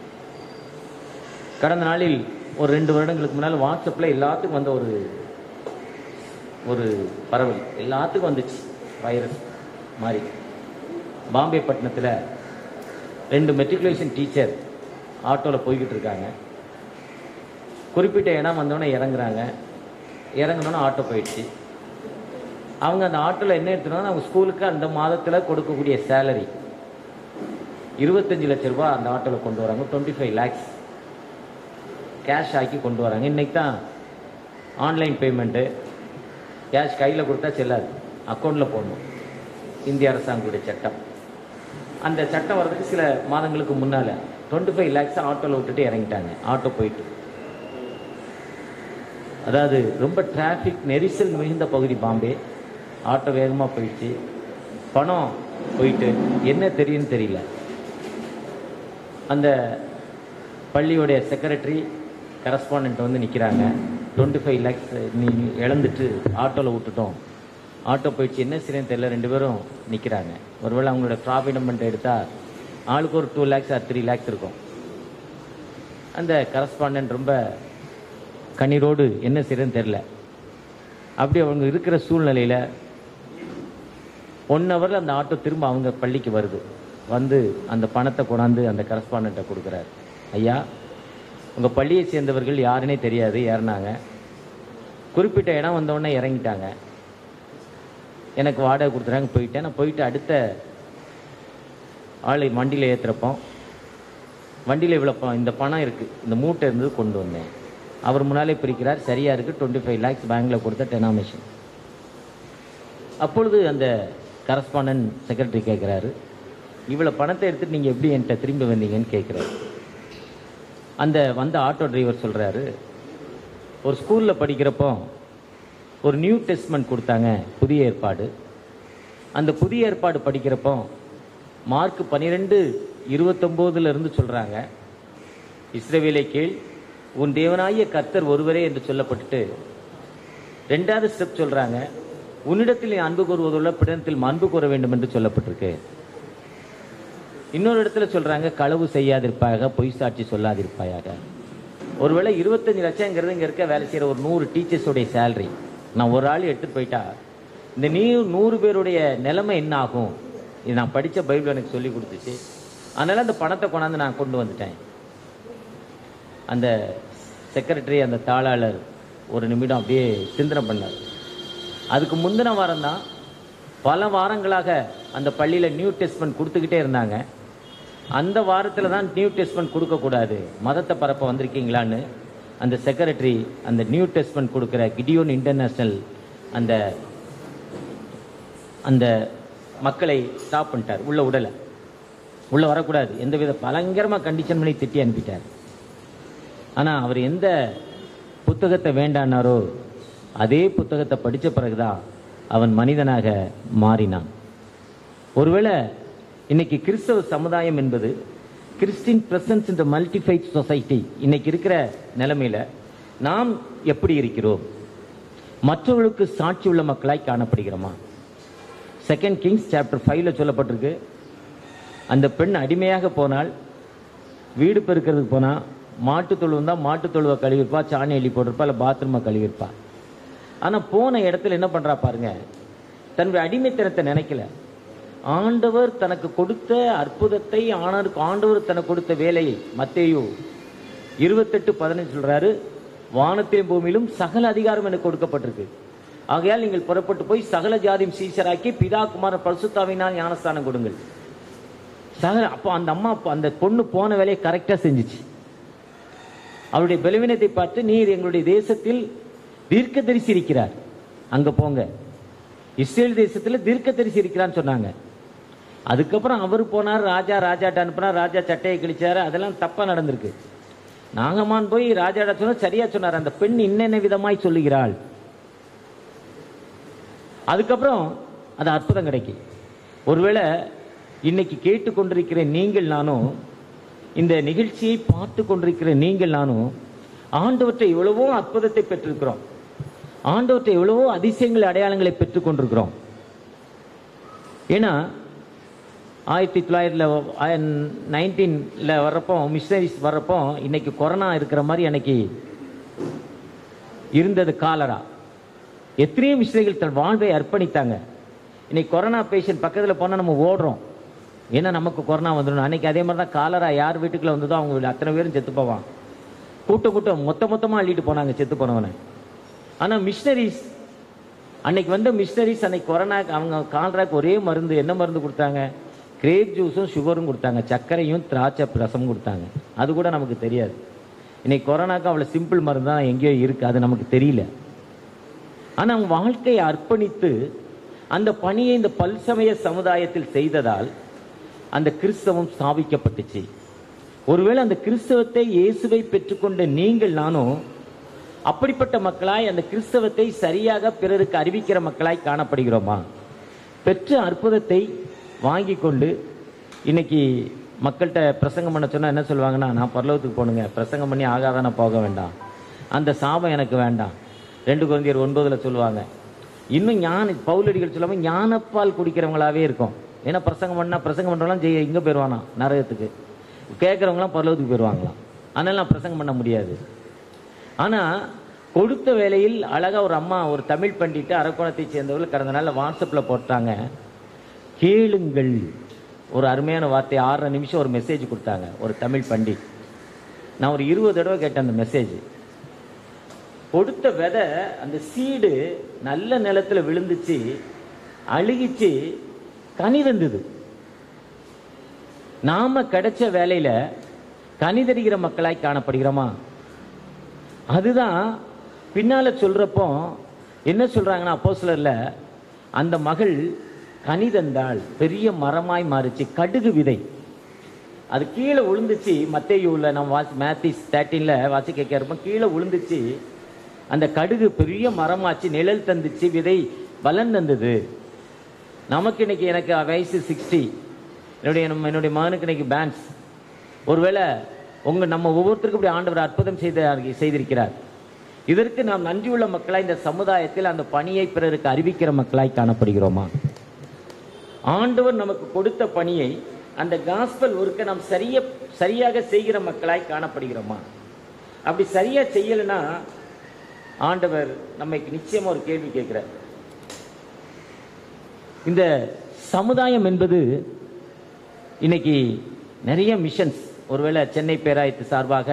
கடந்த நாளில் ஒரு ரெண்டு வருடங்களுக்கு முன்னால் வாட்ஸ்அப்பில் எல்லாத்துக்கும் வந்த ஒரு ஒரு பரவல் எல்லாத்துக்கும் வந்துச்சு வைரஸ் மாதிரி பாம்பே பட்டணத்தில் ரெண்டு மெட்ரிகுலேஷன் டீச்சர் ஆட்டோவில் போய்கிட்டு இருக்காங்க குறிப்பிட்ட இடம் வந்தோடனே இறங்குறாங்க இறங்கினோன்னே ஆட்டோ போயிடுச்சு அவங்க அந்த ஆட்டோவில் என்ன எடுத்துனாங்க அவங்க ஸ்கூலுக்கு அந்த மாதத்தில் கொடுக்கக்கூடிய சேலரி இருபத்தஞ்சு லட்ச ரூபாய் அந்த ஆட்டோவில் கொண்டு வராங்க டுவெண்ட்டி ஃபைவ் லேக்ஸ் கேஷ் ஆக்கி கொண்டு வராங்க இன்னைக்கு தான் ஆன்லைன் பேமெண்ட்டு கேஷ் கையில் கொடுத்தா செல்லாது அக்கௌண்ட்டில் போடணும் இந்திய அரசாங்கத்துடைய சட்டம் அந்த சட்டம் வர்றதுக்கு சில மாதங்களுக்கு முன்னால் டுவெண்ட்டி ஃபைவ் லேக்ஸ் ஆட்டோவில் விட்டுட்டு இறங்கிட்டாங்க ஆட்டோ போயிட்டு அதாவது ரொம்ப டிராஃபிக் நெரிசல் மிகுந்த பகுதி பாம்பே ஆட்டோ வேகமாக போயிடுச்சு பணம் போயிட்டு என்ன தெரியும்னு தெரியல அந்த பள்ளியோடைய செக்ரட்டரி கரஸ்பாண்டன்ட் வந்து நிற்கிறாங்க டுவெண்ட்டி ஃபைவ் லேக்ஸ் நீ இழந்துட்டு ஆட்டோவில் விட்டுட்டோம் ஆட்டோ போயிடுச்சு என்ன சரின்னு தெரியல ரெண்டு பேரும் நிற்கிறாங்க ஒருவேளை அவங்களோட ப்ராஃபிடமெண்ட் எடுத்தால் ஆளுக்கு ஒரு two lakhs or three lakhs இருக்கும் அந்த கரஸ்பாண்டன்ட் ரொம்ப கண்ணீரோடு என்ன செய்யறதுன்னு தெரில அப்படி அவங்க இருக்கிற சூழ்நிலையில் ஒன் ஹவரில் அந்த ஆட்டோ திரும்ப அவங்க பள்ளிக்கு வருது வந்து அந்த பணத்தை கொண்டாந்து அந்த கரஸ்பாண்டண்ட்டை கொடுக்குறாரு ஐயா உங்கள் பள்ளியை சேர்ந்தவர்கள் யாருன்னே தெரியாது ஏறினாங்க குறிப்பிட்ட இடம் வந்தோடனே இறங்கிட்டாங்க எனக்கு வாடகை கொடுத்துறாங்க போயிட்டேன் நான் போயிட்டு அடுத்த ஆளை வண்டியில் ஏற்றுறப்போ வண்டியில் இவ்வளோ ப- இந்த பணம் இருக்குது இந்த மூட்டை இருந்தது கொண்டு வந்தேன் அவர் முன்னாலே பிரிக்கிறார் சரியாக இருக்குது டுவெண்ட்டி ஃபைவ் லேக்ஸ் பேங்க்கில் கொடுத்த டெனாமிஷன் அப்பொழுது அந்த கரஸ்பாண்டன்ட் செக்ரட்டரி கேட்குறாரு இவ்வளோ பணத்தை எடுத்துட்டு நீங்கள் எப்படி என்கிட்ட திரும்பி வந்தீங்கன்னு கேட்குறாரு அந்த வந்த ஆட்டோ டிரைவர் சொல்கிறாரு ஒரு ஸ்கூலில் படிக்கிறப்போ ஒரு நியூ டெஸ்ட்மெண்ட் கொடுத்தாங்க புதிய ஏற்பாடு அந்த புதிய ஏற்பாடு படிக்கிறப்போ மார்க் பன்னிரெண்டு இருபத்தொம்போதுல இருந்து சொல்கிறாங்க இஸ்ரவேலை கீழ் உன் தேவனாகிய கர்த்தர் ஒருவரே என்று சொல்லப்பட்டுட்டு ரெண்டாவது ஸ்டெப் சொல்றாங்க உன்னிடத்தில் நீ அன்பு கூறுவதுள்ள பிடத்தில் அன்பு கூற வேண்டும் என்று சொல்லப்பட்டிருக்கு இன்னொரு இடத்துல சொல்றாங்க களவு செய்யாதிருப்பாயாக பொய் சாட்சி சொல்லாதிருப்பாயாக ஒருவேளை இருபத்தஞ்சு லட்சங்கிறது இங்க இருக்க வேலை செய்யற ஒரு நூறு டீச்சர்ஸோடைய சேலரி நான் ஒரு ஆள் எடுத்துட்டு போயிட்டா இந்த நீ நூறு பேருடைய நிலைமை என்ன ஆகும் இது நான் படிச்ச பைபிள் எனக்கு சொல்லி கொடுத்துச்சு அதனால அந்த பணத்தை கொண்டாந்து நான் கொண்டு வந்துட்டேன் அந்த செக்ரட்டரி அந்த தாளாளர் ஒரு நிமிடம் அப்படியே சிந்தனை பண்ணார் அதுக்கு முந்தின வாரம் தான் பல வாரங்களாக அந்த பள்ளியில் நியூ டெஸ்ட்மெண்ட் கொடுத்துக்கிட்டே இருந்தாங்க அந்த வாரத்தில் தான் நியூ டெஸ்ட்மெண்ட் கொடுக்கக்கூடாது மதத்தை பரப்ப வந்திருக்கீங்களான்னு அந்த செக்ரட்டரி அந்த நியூ டெஸ்ட்மெண்ட் கொடுக்குற கிடியோன் இன்டர்நேஷனல் அந்த அந்த மக்களை ஸ்டாப் பண்ணிட்டார் உள்ள உடலை உள்ள வரக்கூடாது எந்தவித பயங்கரமாக கண்டிஷன் பண்ணி திட்டி அனுப்பிட்டார் ஆனால் அவர் எந்த புத்தகத்தை வேண்டானாரோ அதே புத்தகத்தை படித்த பிறகுதான் அவன் மனிதனாக மாறினான் ஒருவேளை இன்னைக்கு கிறிஸ்தவ சமுதாயம் என்பது கிறிஸ்டின் பிரசன்ஸ் இந்த மல்டிஃபைட் சொசைட்டி இன்னைக்கு இருக்கிற நிலைமையில நாம் எப்படி இருக்கிறோம் மற்றவர்களுக்கு சாட்சி உள்ள மக்களாய் காணப்படுகிறோமா செகண்ட் கிங்ஸ் சாப்டர் ஃபைவ்ல சொல்லப்பட்டிருக்கு அந்த பெண் அடிமையாக போனால் வீடு பெருக்கிறதுக்கு போனா மாட்டு தொழு வந்தா மாட்டு தொழுவை கழுவிருப்பா சாணி அள்ளி போட்டிருப்பா இல்லை பாத்ரூமை கழுவிருப்பா ஆனா போன இடத்துல என்ன பண்றா பாருங்க தன்னுடைய அடிமைத்தனத்தை நினைக்கல ஆண்டவர் தனக்கு கொடுத்த அற்புதத்தை ஆனருக்கு ஆண்டவர் தனக்கு கொடுத்த வேலையை மத்தேயு இருபத்தெட்டு பதினஞ்சு சொல்றாரு வானத்திலும் பூமியிலும் சகல அதிகாரம் எனக்கு கொடுக்கப்பட்டிருக்கு ஆகையால் நீங்கள் புறப்பட்டு போய் சகல ஜாதியும் சீசராக்கி பிதா குமார பரிசுத்தாவினால் ஞானஸ்தானம் கொடுங்கள் சகல அப்போ அந்த அம்மா அப்ப அந்த பொண்ணு போன வேலையை கரெக்டா செஞ்சுச்சு அவருடைய பலவீனத்தை பார்த்து நீர் எங்களுடைய தேசத்தில் தீர்க்கதரிசி இருக்கிறார் அங்க போங்க இஸ்ரேல் தேசத்துல தீர்க்கதரிசி இருக்கிறான்னு சொன்னாங்க அதுக்கப்புறம் அவர் போனார் ராஜா ராஜாட்ட அனுப்புனார் ராஜா சட்டையை கிழிச்சாரு அதெல்லாம் தப்பா நடந்திருக்கு நாகமான் போய் ராஜாட்ட சொன்னா சரியா சொன்னார் அந்த பெண் இன்னென்ன விதமாய் சொல்லுகிறாள் அதுக்கப்புறம் அது அற்புதம் கிடைக்கும் ஒருவேளை இன்னைக்கு கேட்டுக்கொண்டிருக்கிற நீங்கள் நானும் இந்த நிகழ்ச்சியை பார்த்து கொண்டிருக்கிற நீங்கள் நானும் ஆண்டவற்றை எவ்வளவோ அற்புதத்தை பெற்றிருக்கிறோம் ஆண்டவற்றை எவ்வளவோ அதிசயங்கள் அடையாளங்களை பெற்றுக் கொண்டிருக்கிறோம் ஏன்னா ஆயிரத்தி தொள்ளாயிரத்தில் நைன்டீனில் வர்றப்போ மிஷனரிஸ் வர்றப்போ இன்னைக்கு கொரோனா இருக்கிற மாதிரி அன்னைக்கு இருந்தது காலரா எத்தனையோ மிஷனரிகள் தன் வாழ்வை அர்ப்பணித்தாங்க இன்னைக்கு கொரோனா பேஷண்ட் பக்கத்தில் போனால் நம்ம ஓடுறோம் ஏன்னா நமக்கு கொரோனா வந்துடும் அன்னைக்கு அதே மாதிரி தான் காலரா யார் வீட்டுக்குள்ள வந்ததோ அவங்க வீடு அத்தனை பேரும் செத்து போவான் கூட்டம் கூட்டம் மொத்த மொத்தமாக அள்ளிட்டு போனாங்க செத்து போனவனை ஆனால் மிஷனரிஸ் அன்னைக்கு வந்த மிஷனரிஸ் அன்னைக்கு கொரோனா அவங்க கால்ராக்கு ஒரே மருந்து என்ன மருந்து கொடுத்தாங்க கிரேப் ஜூஸும் சுகரும் கொடுத்தாங்க சர்க்கரையும் திராட்சை ரசம் கொடுத்தாங்க அது கூட நமக்கு தெரியாது இன்னைக்கு கொரோனாக்கு அவ்வளோ சிம்பிள் மருந்து தான் எங்கேயோ இருக்கு அது நமக்கு தெரியல ஆனா அவங்க வாழ்க்கையை அர்ப்பணித்து அந்த பணியை இந்த பல்சமய சமுதாயத்தில் செய்ததால் அந்த கிறிஸ்தவம் ஸ்தாபிக்கப்பட்டுச்சு ஒருவேளை அந்த கிறிஸ்தவத்தை இயேசுவை பெற்றுக்கொண்ட நீங்கள் நானும் அப்படிப்பட்ட மக்களாய் அந்த கிறிஸ்தவத்தை சரியாக பிறருக்கு அறிவிக்கிற மக்களாய் காணப்படுகிறோமா பெற்ற அற்புதத்தை வாங்கி கொண்டு இன்னைக்கு மக்கள்கிட்ட பிரசங்கம் பண்ண சொன்னா என்ன சொல்லுவாங்கன்னா நான் பரலோகத்துக்கு போகணுங்க பிரசங்கம் பண்ணி ஆகாதான போக வேண்டாம் அந்த சாபம் எனக்கு வேண்டாம் ரெண்டு குழந்தையர் ஒன்பதுல சொல்லுவாங்க இன்னும் ஞான பவுலடிகள் சொல்லாம ஞானப்பால் குடிக்கிறவங்களாவே இருக்கும் ஏன்னா பிரசங்கம் பண்ணா பிரசங்கம் பண்றவங்களாம் ஜெய இங்க போயிடுவானா நரகத்துக்கு கேட்கறவங்களாம் பரலோகத்துக்கு போயிடுவாங்களாம் அதனால நான் பிரசங்கம் பண்ண முடியாது ஆனா கொடுத்த வேளையில் அழகா ஒரு அம்மா ஒரு தமிழ் பண்டிட்டு அரக்கோணத்தை சேர்ந்தவர்கள் கடந்த நாள்ல வாட்ஸ்அப்ல போட்டாங்க கேளுங்கள் ஒரு அருமையான வார்த்தை ஆறரை நிமிஷம் ஒரு மெசேஜ் கொடுத்தாங்க ஒரு தமிழ் பண்டிட் நான் ஒரு இருபது தடவை கேட்டேன் அந்த மெசேஜ் கொடுத்த விதை அந்த சீடு நல்ல நிலத்துல விழுந்துச்சு அழுகிச்சு கனி தந்தது நாம கிடைச்ச வேலையில கனி தருகிற மக்களாய் காணப்படுகிறோமா அதுதான் பின்னால சொல்றப்போ என்ன சொல்றாங்கன்னா அப்போஸ்தலர்ல அந்த மகள் கனி தந்தாள் பெரிய மரமாய் மாறுச்சு கடுகு விதை அது கீழே விழுந்துச்சு மத்தேயுல நம்ம வாசி மேத்திஸ் தேர்ட்டீன்ல வாசிக்க கேட்கிறப்ப கீழே விழுந்துச்சு அந்த கடுகு பெரிய மரமாச்சு நிழல் தந்துச்சு விதை பலன் தந்தது நமக்கு இன்னைக்கு எனக்கு வயசு சிக்ஸ்டி என்னுடைய நம்ம என்னுடைய மகனுக்கு இன்னைக்கு பேன்ஸ் ஒருவேளை உங்க நம்ம ஒவ்வொருத்தருக்கும் இப்படி ஆண்டவர் அற்புதம் செய்த செய்திருக்கிறார் இதற்கு நாம் நன்றியுள்ள மக்களாய் இந்த சமுதாயத்தில் அந்த பணியை பிறருக்கு அறிவிக்கிற மக்களாய் காணப்படுகிறோமா ஆண்டவர் நமக்கு கொடுத்த பணியை அந்த காஸ்பல் ஒர்க்கை நாம் சரிய சரியாக செய்கிற மக்களாய் காணப்படுகிறோமா அப்படி சரியா செய்யலைன்னா ஆண்டவர் நம்மைக்கு நிச்சயமா ஒரு கேள்வி கேட்கிறார் இந்த சமுதாயம் என்பது இன்னைக்கு நிறைய மிஷன்ஸ் ஒருவேளை சென்னை பேராயத்து சார்பாக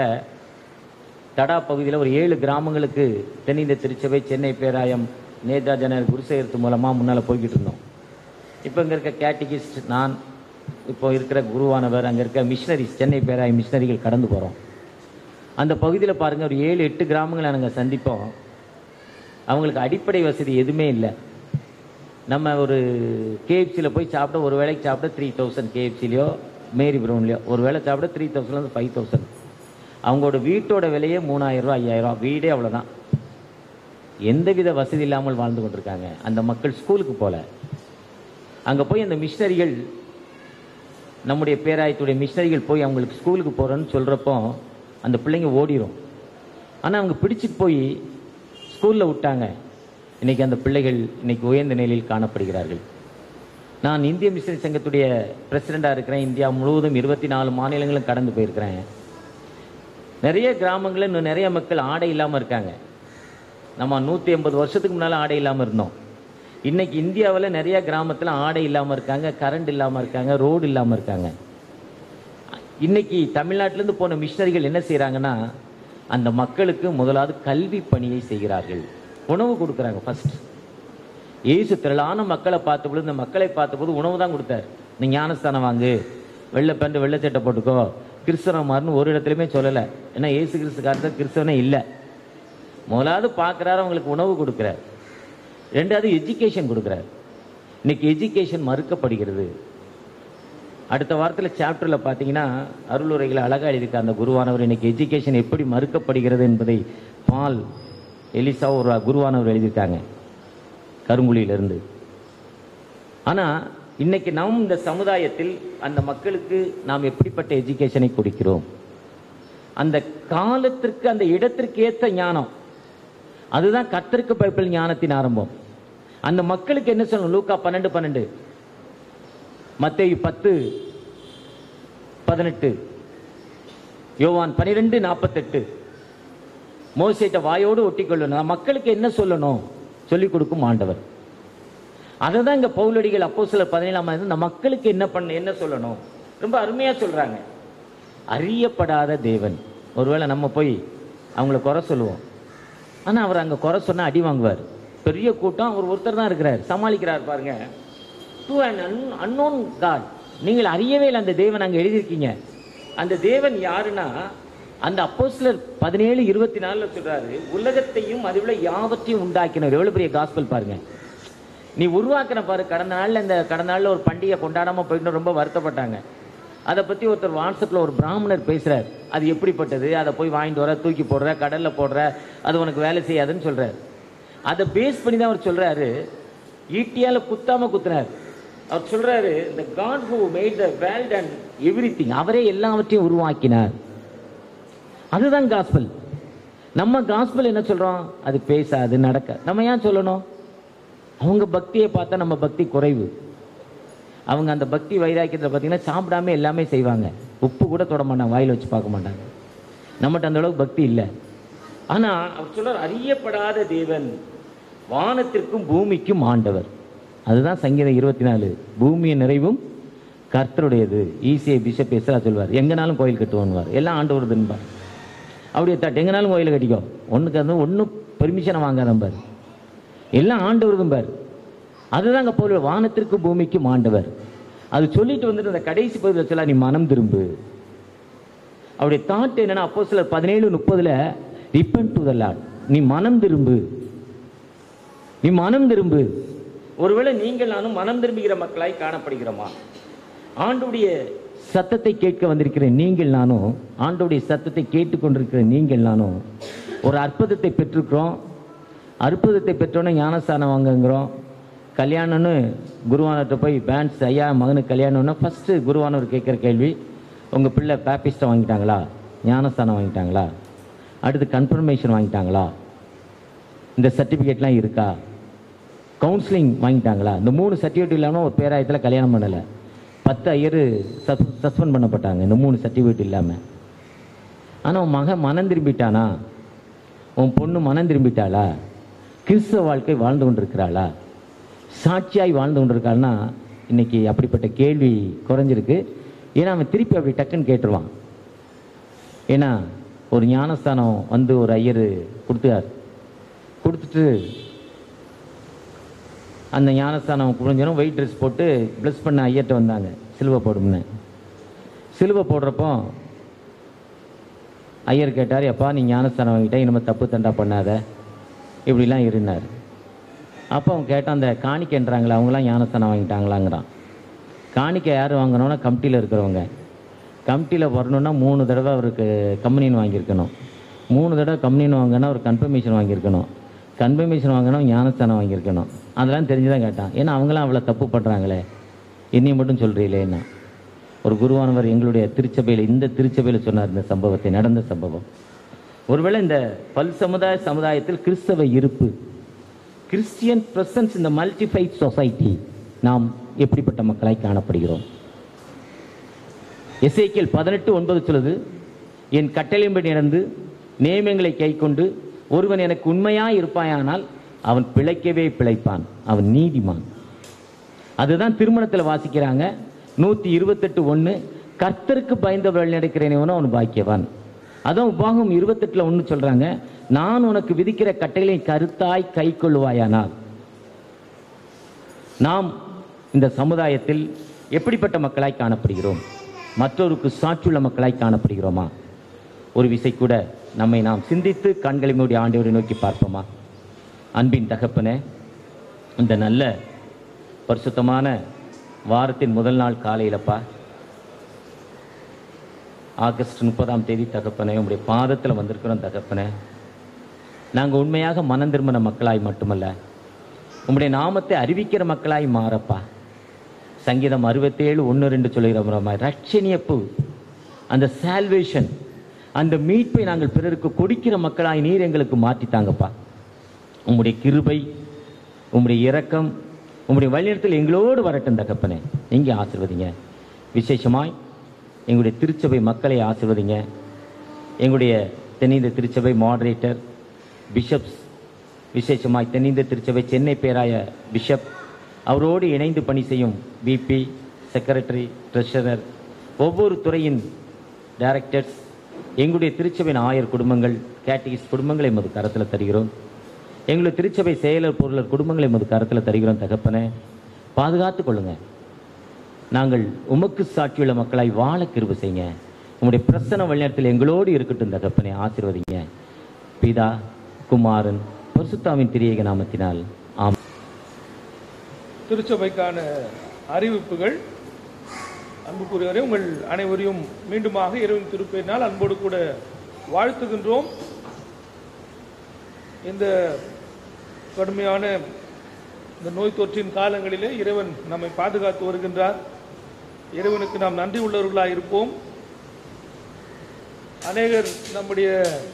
தடா பகுதியில் ஒரு ஏழு கிராமங்களுக்கு தென்னிந்திய திருச்சபை சென்னை பேராயம் நேதா ஜனர் குருசேகரத்து மூலமாக முன்னால் போய்கிட்டு இருந்தோம் இப்போ இங்கே இருக்க கேட்டிகிஸ்ட் நான் இப்போ இருக்கிற குருவானவர் அங்கே இருக்க மிஷினரிஸ் சென்னை பேராய மிஷினரிகள் கடந்து போகிறோம் அந்த பகுதியில் பாருங்கள் ஒரு ஏழு எட்டு கிராமங்களை நாங்கள் சந்திப்போம் அவங்களுக்கு அடிப்படை வசதி எதுவுமே இல்லை நம்ம ஒரு கேஎஃப்சியில் போய் சாப்பிட ஒரு வேளைக்கு சாப்பிட த்ரீ தௌசண்ட் கேஎஃப்சிலையோ மேரி ப்ரௌன்லையோ ஒரு வேளை சாப்பிட த்ரீ தௌசண்ட்லேருந்து ஃபைவ் தௌசண்ட் அவங்களோட வீட்டோட விலையே மூணாயிரம் ரூபா ஐயாயிரம் ரூபா வீடே அவ்வளோதான் எந்தவித வசதி இல்லாமல் வாழ்ந்து கொண்டிருக்காங்க அந்த மக்கள் ஸ்கூலுக்கு போல அங்கே போய் அந்த மிஷினரிகள் நம்முடைய பேராயத்துடைய மிஷினரிகள் போய் அவங்களுக்கு ஸ்கூலுக்கு போகிறோன்னு சொல்கிறப்போ அந்த பிள்ளைங்க ஓடிரும் ஆனால் அவங்க பிடிச்சிட்டு போய் ஸ்கூலில் விட்டாங்க இன்னைக்கு அந்த பிள்ளைகள் இன்னைக்கு உயர்ந்த நிலையில் காணப்படுகிறார்கள் நான் இந்திய மிஷனரி சங்கத்துடைய பிரசிடண்டாக இருக்கிறேன் இந்தியா முழுவதும் இருபத்தி நாலு மாநிலங்களும் கடந்து போயிருக்கிறேன் நிறைய கிராமங்களில் இன்னும் நிறைய மக்கள் ஆடை இல்லாமல் இருக்காங்க நம்ம நூற்றி எண்பது வருஷத்துக்கு முன்னால் ஆடை இல்லாமல் இருந்தோம் இன்னைக்கு இந்தியாவில் நிறைய கிராமத்தில் ஆடை இல்லாமல் இருக்காங்க கரண்ட் இல்லாமல் இருக்காங்க ரோடு இல்லாமல் இருக்காங்க இன்னைக்கு தமிழ்நாட்டிலேருந்து போன மிஷினரிகள் என்ன செய்கிறாங்கன்னா அந்த மக்களுக்கு முதலாவது கல்வி பணியை செய்கிறார்கள் உணவு கொடுக்குறாங்க ஃபர்ஸ்ட் இயேசு திரளான மக்களை பார்த்தபோது இந்த மக்களை பார்த்தபோது உணவு தான் கொடுத்தார் நீ ஞானஸ்தானம் வாங்கு வெள்ளை பேண்ட் வெள்ளை சட்டை போட்டுக்கோ கிறிஸ்தவ மாறுன்னு ஒரு இடத்துலையுமே சொல்லலை ஏன்னா இயேசு கிறிஸ்து காலத்தில் கிறிஸ்தவனே இல்லை முதலாவது பார்க்குறாரு அவங்களுக்கு உணவு கொடுக்குறார் ரெண்டாவது எஜுகேஷன் கொடுக்குறார் இன்னைக்கு எஜுகேஷன் மறுக்கப்படுகிறது அடுத்த வாரத்தில் சாப்டரில் பார்த்தீங்கன்னா அருளுரைகளை அழகாக எழுதியிருக்க அந்த குருவானவர் இன்னைக்கு எஜுகேஷன் எப்படி மறுக்கப்படுகிறது என்பதை பால் எலிசா ஒரு குருவானவர் எழுதியிருக்காங்க கருங்குழியிலிருந்து ஆனால் இன்னைக்கு நாம் இந்த சமுதாயத்தில் அந்த மக்களுக்கு நாம் எப்படிப்பட்ட எஜுகேஷனை கொடுக்கிறோம் அந்த காலத்திற்கு அந்த இடத்திற்கு ஏற்ற ஞானம் அதுதான் கத்திற்கு பைப்பிள் ஞானத்தின் ஆரம்பம் அந்த மக்களுக்கு என்ன சொல்லணும் லூக்கா பன்னெண்டு பன்னெண்டு மத்தேயு பத்து பதினெட்டு யோவான் பனிரெண்டு நாற்பத்தெட்டு மோசேட்ட வாயோடு ஒட்டி கொள்ளணும் மக்களுக்கு என்ன சொல்லணும் சொல்லிக் கொடுக்கும் ஆண்டவர் அதை தான் இங்க பவுலடிகள் அப்போ சில பதினேழாம் இந்த மக்களுக்கு என்ன பண்ண என்ன சொல்லணும் ரொம்ப அருமையா சொல்றாங்க அறியப்படாத தேவன் ஒருவேளை நம்ம போய் அவங்கள குறை சொல்லுவோம் ஆனா அவர் அங்க குறை சொன்னா அடி வாங்குவார் பெரிய கூட்டம் அவர் ஒருத்தர் தான் இருக்கிறார் சமாளிக்கிறார் பாருங்க டு அன் அன்னோன் காட் நீங்கள் அறியவே இல்லை அந்த தேவன் அங்க எழுதியிருக்கீங்க அந்த தேவன் யாருன்னா அந்த அப்போஸ்லர் பதினேழு இருபத்தி நாலுல சொல்றாரு உலகத்தையும் அதுல யாவற்றையும் உண்டாக்கினவர் எவ்வளவு பெரிய காஸ்பல் பாருங்க நீ உருவாக்கின பாரு கடந்த நாள்ல இந்த கடந்த நாள்ல ஒரு பண்டிகை கொண்டாடாம போயிட்டு ரொம்ப வருத்தப்பட்டாங்க அதை பற்றி ஒருத்தர் வாட்ஸ்அப்பில் ஒரு பிராமணர் பேசுகிறார் அது எப்படிப்பட்டது அதை போய் வாங்கிட்டு வர தூக்கி போடுற கடலில் போடுற அது உனக்கு வேலை செய்யாதுன்னு சொல்கிறார் அதை பேஸ் பண்ணி தான் அவர் சொல்கிறாரு ஈட்டியால் குத்தாம குத்துனார் அவர் சொல்கிறாரு the God who made the world and everything அவரே எல்லாவற்றையும் உருவாக்கினார் அதுதான் காஸ்பல் நம்ம காஸ்பல் என்ன சொல்றோம் அது பேசாது நடக்க நம்ம ஏன் சொல்லணும் அவங்க பக்தியை பார்த்தா நம்ம பக்தி குறைவு அவங்க அந்த பக்தி வைராக்கியத்தில் பார்த்தீங்கன்னா சாப்பிடாம எல்லாமே செய்வாங்க உப்பு கூட தொட மாட்டாங்க வாயில் வச்சு பார்க்க மாட்டாங்க நம்மகிட்ட அந்த அளவுக்கு பக்தி இல்லை ஆனா அவர் சொல்றார் அறியப்படாத தேவன் வானத்திற்கும் பூமிக்கும் ஆண்டவர் அதுதான் சங்கீதம் இருபத்தி நாலு பூமியின் நிறைவும் கர்த்தருடையது ஈசிஐ பிஷப் எஸ்ரா சொல்வார் எங்கனாலும் கோயில் கட்டுவோன்னுவார் எல்லாம் ஆண்டவருதுன்பார் அப்படியே தட்டு எங்கனாலும் கோயில் கட்டிக்கோ ஒன்றுக்கு வந்து ஒன்றும் பெர்மிஷனை வாங்காதான் பாரு எல்லாம் ஆண்டவருதும் பாரு அதுதான் அங்கே போல வானத்திற்கு பூமிக்கும் ஆண்டவர் அது சொல்லிட்டு வந்துட்டு அந்த கடைசி பகுதியில் சொல்ல நீ மனம் திரும்பு அவருடைய தாட் என்னன்னா அப்போ சிலர் பதினேழு முப்பதுல ரிப்பன் டு த லாட் நீ மனம் திரும்பு நீ மனம் திரும்பு ஒருவேளை நீங்கள் நானும் மனம் திரும்புகிற மக்களாய் காணப்படுகிறோமா ஆண்டுடைய சத்தத்தை கேட்க வந்திருக்கிற நீங்கள் நானும் ஆண்டுடைய சத்தத்தை கேட்டுக்கொண்டிருக்கிற நீங்கள் நானும் ஒரு அற்புதத்தை பெற்றிருக்கிறோம் அற்புதத்தை பெற்றோன்னே ஞானஸ்தானம் வாங்கங்கிறோம் கல்யாணம்னு குருவானர்கிட்ட போய் பேண்ட்ஸ் ஐயா மகனுக்கு கல்யாணம்னா ஃபஸ்ட்டு குருவானவர் கேட்குற கேள்வி உங்கள் பிள்ளை பேப்பிஸ்ட்டை வாங்கிட்டாங்களா ஞானஸ்தானம் வாங்கிட்டாங்களா அடுத்து கன்ஃபர்மேஷன் வாங்கிட்டாங்களா இந்த சர்டிஃபிகேட்லாம் இருக்கா கவுன்சிலிங் வாங்கிட்டாங்களா இந்த மூணு சர்டிஃபிகேட் இல்லாமல் ஒரு பேராயத்தில் கல்யாணம் பண்ணலை பத்து ஐயர் சஸ்பெண்ட் பண்ணப்பட்டாங்க இந்த மூணு சர்டிஃபிகேட் இல்லாமல் ஆனால் உன் மகன் மனம் திரும்பிட்டானா உன் பொண்ணு மனம் திரும்பிட்டாளா கிறிஸ்தவ வாழ்க்கை வாழ்ந்து கொண்டிருக்கிறாளா சாட்சியாய் வாழ்ந்து கொண்டிருக்காள்னா இன்னைக்கு அப்படிப்பட்ட கேள்வி குறைஞ்சிருக்கு ஏன்னா அவன் திருப்பி அப்படி டக்குன்னு கேட்டுருவான் ஏன்னா ஒரு ஞானஸ்தானம் வந்து ஒரு ஐயர் கொடுத்தார் கொடுத்துட்டு அந்த ஞானஸ்தானம் குறைஞ்சனும் ஒயிட் ட்ரெஸ் போட்டு ப்ளஸ் பண்ண ஐயர்கிட்ட வந்தாங்க சிலுவை போடும்னு சிலுவை போடுறப்போ ஐயர் கேட்டார் எப்பா நீ ஞானஸ்தானம் வாங்கிட்ட இனிமேல் தப்பு தண்டா பண்ணாத இப்படிலாம் இருந்தார் அப்போ அவன் கேட்டான் அந்த காணிக்கைன்றாங்களே அவங்களாம் ஞானஸ்தானம் வாங்கிட்டாங்களாங்கிறான் காணிக்கை யார் வாங்கணும்னா கமிட்டியில் இருக்கிறவங்க கமிட்டியில் வரணும்னா மூணு தடவை அவருக்கு கம்பெனின்னு வாங்கியிருக்கணும் மூணு தடவை கம்பெனின்னு வாங்கினா ஒரு கன்ஃபர்மேஷன் வாங்கியிருக்கணும் கன்ஃபர்மேஷன் வாங்கணும் ஞானஸ்தானம் வாங்கியிருக்கணும் அதெல்லாம் தெரிஞ்சு தான் கேட்டான் ஏன்னா அவங்களாம் அவ்வளோ தப்பு பண்ணுறாங்களே என்னையும் மட்டும் சொல்கிறீங்களேன்னா ஒரு குருவானவர் எங்களுடைய திருச்சபையில் இந்த திருச்சபையில் சொன்னார் இந்த சம்பவத்தை நடந்த சம்பவம் ஒருவேளை இந்த பல் சமுதாய சமுதாயத்தில் கிறிஸ்தவ இருப்பு கிறிஸ்டியன் பிரசன்ஸ் இந்த மல்டிஃபைட் சொசைட்டி நாம் எப்படிப்பட்ட மக்களாய் காணப்படுகிறோம் எசேக்கியல் பதினெட்டு ஒன்பது சொல்லுது என் கட்டளையின்படி நடந்து நியமங்களை கைக்கொண்டு ஒருவன் எனக்கு உண்மையாய் இருப்பாயானால் அவன் பிழைக்கவே பிழைப்பான் அவன் நீதிமான் அதுதான் திருமணத்தில் வாசிக்கிறாங்க நூத்தி இருபத்தெட்டு ஒன்று கர்த்தருக்கு பயந்தவர்கள் நடக்கிறேனவனோ அவன் பாக்கியவான் அதான் உபாகம் இருபத்தெட்டுல ஒன்று சொல்றாங்க நான் உனக்கு விதிக்கிற கட்டைகளை கருத்தாய் கை கொள்வாயானால் நாம் இந்த சமுதாயத்தில் எப்படிப்பட்ட மக்களாய் காணப்படுகிறோம் மற்றொருக்கு சாட்சியுள்ள மக்களாய் காணப்படுகிறோமா ஒரு விசை கூட நம்மை நாம் சிந்தித்து கண்களை மூடி ஆண்டவரை நோக்கி பார்ப்போமா அன்பின் தகப்பனே இந்த நல்ல பரிசுத்தமான வாரத்தின் முதல் நாள் காலையிலப்பா ஆகஸ்ட் முப்பதாம் தேதி தகப்பனே உங்களுடைய பாதத்தில் வந்திருக்கிறோம் தகப்பனே நாங்கள் உண்மையாக மனம் திரும்பின மக்களாய் மட்டுமல்ல உம்முடைய நாமத்தை அறிவிக்கிற மக்களாய் மாறப்பா சங்கீதம் அறுபத்தேழு ஒன்று ரெண்டு சொல்லுகிற ரட்சணியப்பு அந்த சால்வேஷன் அந்த மீட்பை நாங்கள் பிறருக்கு கொடுக்கிற மக்களாய் நீர் எங்களுக்கு மாற்றித்தாங்கப்பா உம்முடைய கிருபை உம்முடைய இரக்கம் உம்முடைய வழிநடத்தல் எங்களோடு வரட்டும் தகப்பனே நீங்க ஆசிர்வதிங்க விசேஷமாய் எங்களுடைய திருச்சபை மக்களை ஆசிர்வதிங்க எங்களுடைய தென்னிந்திய திருச்சபை மாடரேட்டர் பிஷப்ஸ் விசேஷமாய் தென்னிந்திய திருச்சபை சென்னை பேராய பிஷப் அவரோடு இணைந்து பணி செய்யும் பிபி செக்ரட்டரி ட்ரெஷரர் ஒவ்வொரு துறையின் டைரக்டர்ஸ் எங்களுடைய திருச்சபையின் ஆயர் குடும்பங்கள் கேட்டகிஸ் குடும்பங்களை எமது கரத்தில் தருகிறோம் எங்களுடைய திருச்சபை செயலர் பொருளர் குடும்பங்களை எமது கரத்தில் தருகிறோம் தகப்பனே பாதுகாத்து கொள்ளுங்க நாங்கள் உமக்கு சாட்சியுள்ள மக்களாய் வாழ கிருப செய்யுங்க உங்களுடைய பிரசன வழிநடத்தில் எங்களோடு இருக்கட்டும் தகப்பனே ஆசீர்வதிங்க பிதா குமாரன் பரிசுத்தாவின் திரியக நாமத்தினால் ஆம் திருச்சபைக்கான அறிவிப்புகள் அன்புக்குரியவரே உங்கள் அனைவரையும் மீண்டுமாக இரவின் திருப்பெயரினால் அன்போடு கூட வாழ்த்துகின்றோம் இந்த கடுமையான இந்த நோய் தொற்றின் காலங்களிலே இறைவன் நம்மை பாதுகாத்து வருகின்றார் இறைவனுக்கு நாம் நன்றி உள்ளவர்களாக இருப்போம் அநேகர் நம்முடைய